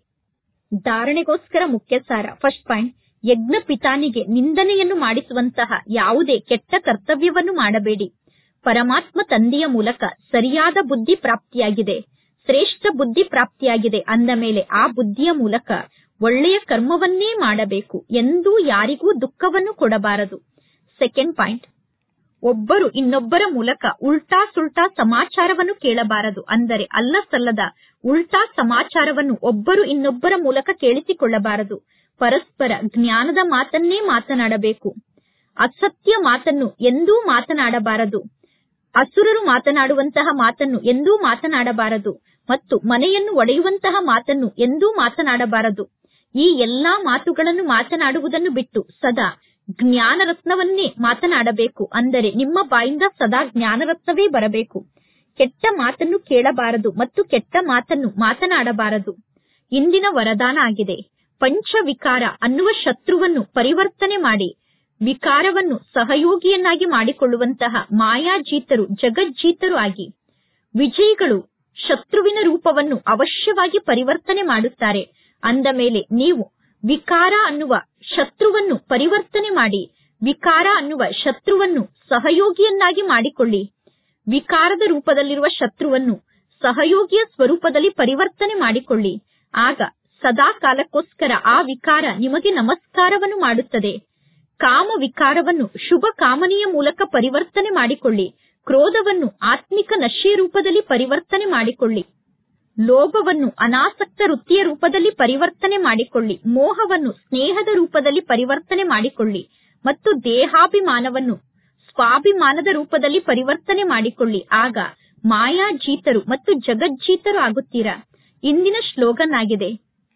ಧಾರಣೆಗೋಸ್ಕರ ಮುಖ್ಯ ಸಾರ ಫಸ್ಟ್ ಪಾಯಿಂಟ್ ಯಜ್ಞ ಪಿತಾನಿಗೆ ನಿಂದನೆಯನ್ನು ಮಾಡಿಸುವಂತಹ ಯಾವುದೇ ಕೆಟ್ಟ ಕರ್ತವ್ಯವನ್ನು ಮಾಡಬೇಡಿ ಪರಮಾತ್ಮ ತಂದೆಯ ಮೂಲಕ ಸರಿಯಾದ ಬುದ್ಧಿ ಪ್ರಾಪ್ತಿಯಾಗಿದೆ ಶ್ರೇಷ್ಠ ಬುದ್ಧಿ ಪ್ರಾಪ್ತಿಯಾಗಿದೆ ಅಂದ ಮೇಲೆ ಆ ಬುದ್ಧಿಯ ಮೂಲಕ ಒಳ್ಳೆಯ ಕರ್ಮವನ್ನೇ ಮಾಡಬೇಕು ಎಂದೂ ಯಾರಿಗೂ ದುಃಖವನ್ನು ಕೊಡಬಾರದು ಸೆಕೆಂಡ್ ಪಾಯಿಂಟ್ ಒಬ್ಬರು ಇನ್ನೊಬ್ಬರ ಮೂಲಕ ಉಲ್ಟಾ ಸುಲ್ಟಾ ಸಮಾಚಾರವನ್ನು ಕೇಳಬಾರದು ಅಂದರೆ ಅಲ್ಲ ಸಲ್ಲದ ಉಲ್ಟಾ ಸಮಾಚಾರವನ್ನು ಒಬ್ಬರು ಇನ್ನೊಬ್ಬರ ಮೂಲಕ ಕೇಳಿಸಿಕೊಳ್ಳಬಾರದು ಪರಸ್ಪರ ಜ್ಞಾನದ ಮಾತನ್ನೇ ಮಾತನಾಡಬೇಕು ಅಸತ್ಯ ಮಾತನ್ನು ಎಂದೂ ಮಾತನಾಡಬಾರದು ಅಸುರರು ಮಾತನಾಡುವಂತಹ ಮಾತನ್ನು ಎಂದೂ ಮಾತನಾಡಬಾರದು ಮತ್ತು ಮನೆಯನ್ನು ಒಡೆಯುವಂತಹ ಮಾತನ್ನು ಎಂದೂ ಮಾತನಾಡಬಾರದು ಈ ಎಲ್ಲಾ ಮಾತುಗಳನ್ನು ಮಾತನಾಡುವುದನ್ನು ಬಿಟ್ಟು ಸದಾ ಜ್ಞಾನ ರತ್ನವನ್ನೇ ಮಾತನಾಡಬೇಕು ಅಂದರೆ ನಿಮ್ಮ ಬಾಯಿಂದ ಸದಾ ಜ್ಞಾನ ರತ್ನವೇ ಬರಬೇಕು ಕೆಟ್ಟ ಮಾತನ್ನು ಕೇಳಬಾರದು ಮತ್ತು ಕೆಟ್ಟ ಮಾತನ್ನು ಮಾತನಾಡಬಾರದು ಇಂದಿನ ವರದಾನ ಆಗಿದೆ ಪಂಚವಿಕಾರ ಅನ್ನುವ ಶತ್ರುವನ್ನು ಪರಿವರ್ತನೆ ಮಾಡಿ ವಿಕಾರವನ್ನು ಸಹಯೋಗಿಯನ್ನಾಗಿ ಮಾಡಿಕೊಳ್ಳುವಂತಹ ಮಾಯಾಜೀತರು ಜಗಜ್ಜೀತರು ಆಗಿ ವಿಜಯಿಗಳು ಶತ್ರುವಿನ ರೂಪವನ್ನು ಅವಶ್ಯವಾಗಿ ಪರಿವರ್ತನೆ ಮಾಡುತ್ತಾರೆ ಅಂದ ಮೇಲೆ ನೀವು ವಿಕಾರ ಅನ್ನುವ ಶತ್ರುವನ್ನು ಪರಿವರ್ತನೆ ಮಾಡಿ ವಿಕಾರ ಅನ್ನುವ ಶತ್ರುವನ್ನು ಸಹಯೋಗಿಯನ್ನಾಗಿ ಮಾಡಿಕೊಳ್ಳಿ ವಿಕಾರದ ರೂಪದಲ್ಲಿರುವ ಶತ್ರುವನ್ನು ಸಹಯೋಗಿಯ ಸ್ವರೂಪದಲ್ಲಿ ಪರಿವರ್ತನೆ ಮಾಡಿಕೊಳ್ಳಿ ಆಗ ಸದಾ ಕಾಲಕ್ಕೋಸ್ಕರ ಆ ವಿಕಾರ ನಿಮಗೆ ನಮಸ್ಕಾರವನ್ನು ಮಾಡುತ್ತದೆ ಕಾಮ ವಿಕಾರವನ್ನು ಶುಭ ಕಾಮನೆಯ ಮೂಲಕ ಪರಿವರ್ತನೆ ಮಾಡಿಕೊಳ್ಳಿ ಕ್ರೋಧವನ್ನು ಆತ್ಮಿಕ ನಶೆಯ ರೂಪದಲ್ಲಿ ಪರಿವರ್ತನೆ ಮಾಡಿಕೊಳ್ಳಿ ಲೋಭವನ್ನು ಅನಾಸಕ್ತ ವೃತ್ತಿಯ ರೂಪದಲ್ಲಿ ಪರಿವರ್ತನೆ ಮಾಡಿಕೊಳ್ಳಿ ಮೋಹವನ್ನು ಸ್ನೇಹದ ರೂಪದಲ್ಲಿ ಪರಿವರ್ತನೆ ಮಾಡಿಕೊಳ್ಳಿ ಮತ್ತು ದೇಹಾಭಿಮಾನವನ್ನು ಸ್ವಾಭಿಮಾನದ ರೂಪದಲ್ಲಿ ಪರಿವರ್ತನೆ ಮಾಡಿಕೊಳ್ಳಿ ಆಗ ಮಾಯಾಜೀತರು ಮತ್ತು ಜಗಜ್ಜೀತರು ಆಗುತ್ತೀರಾ ಇಂದಿನ ಶ್ಲೋಗನ್ ಆಗಿದೆ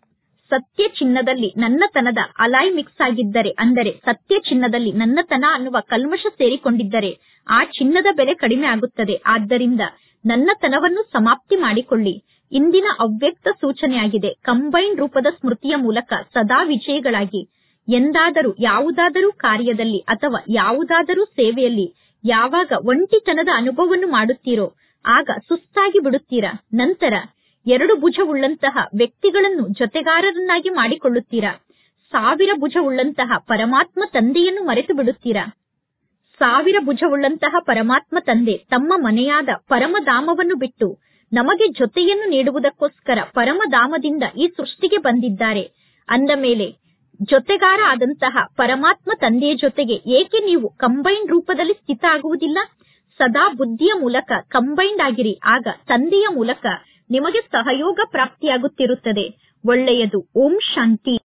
ಸತ್ಯ ಚಿನ್ನದಲ್ಲಿ ನನ್ನತನದ ಅಲಾಯ್ ಮಿಕ್ಸ್ ಆಗಿದ್ದರೆ ಅಂದರೆ ಸತ್ಯ ಚಿನ್ನದಲ್ಲಿ ನನ್ನತನ ಅನ್ನುವ ಕಲ್ಮಶ ಸೇರಿಕೊಂಡಿದ್ದರೆ ಆ ಚಿನ್ನದ ಬೆಲೆ ಕಡಿಮೆ ಆಗುತ್ತದೆ ಆದ್ದರಿಂದ ನನ್ನತನವನ್ನು ಸಮಾಪ್ತಿ ಮಾಡಿಕೊಳ್ಳಿ ಇಂದಿನ ಅವ್ಯಕ್ತ ಸೂಚನೆಯಾಗಿದೆ ಕಂಬೈನ್ ರೂಪದ ಸ್ಮೃತಿಯ ಮೂಲಕ ಸದಾ ವಿಜಯಿಗಳಾಗಿ ಎಂದಾದರೂ ಯಾವುದಾದರೂ ಕಾರ್ಯದಲ್ಲಿ ಅಥವಾ ಯಾವುದಾದರೂ ಸೇವೆಯಲ್ಲಿ ಯಾವಾಗ ಒಂಟಿತನದ ಅನುಭವವನ್ನು ಮಾಡುತ್ತೀರೋ ಆಗ ಸುಸ್ತಾಗಿ ಬಿಡುತ್ತೀರಾ ನಂತರ ಎರಡು ಭುಜವುಳ್ಳಂತಹ ವ್ಯಕ್ತಿಗಳನ್ನು ಜೊತೆಗಾರರನ್ನಾಗಿ ಮಾಡಿಕೊಳ್ಳುತ್ತೀರಾ ಸಾವಿರ ಭುಜವುಳ್ಳಂತಹ ಪರಮಾತ್ಮ ತಂದೆಯನ್ನು ಮರೆತು ಬಿಡುತ್ತೀರಾ ಸಾವಿರ ಭುಜವುಳ್ಳಂತಹ ಪರಮಾತ್ಮ ತಂದೆ ತಮ್ಮ ಮನೆಯಾದ ಪರಮಧಾಮವನ್ನು ಬಿಟ್ಟು ನಮಗೆ ಜೊತೆಯನ್ನು ನೀಡುವುದಕ್ಕೋಸ್ಕರ ಪರಮಧಾಮದಿಂದ ಈ ಸೃಷ್ಟಿಗೆ ಬಂದಿದ್ದಾರೆ ಅಂದ ಮೇಲೆ ಜೊತೆಗಾರ ಆದಂತಹ ಪರಮಾತ್ಮ ತಂದೆಯ ಜೊತೆಗೆ ಏಕೆ ನೀವು ಕಂಬೈನ್ ರೂಪದಲ್ಲಿ ಸ್ಥಿತ ಆಗುವುದಿಲ್ಲ ಸದಾ ಬುದ್ಧಿಯ ಮೂಲಕ ಕಂಬೈನ್ಡ್ ಆಗಿರಿ ಆಗ ತಂದೆಯ ಮೂಲಕ ನಿಮಗೆ ಸಹಯೋಗ ಪ್ರಾಪ್ತಿಯಾಗುತ್ತಿರುತ್ತದೆ ಒಳ್ಳೆಯದು ಓಂ ಶಾಂತಿ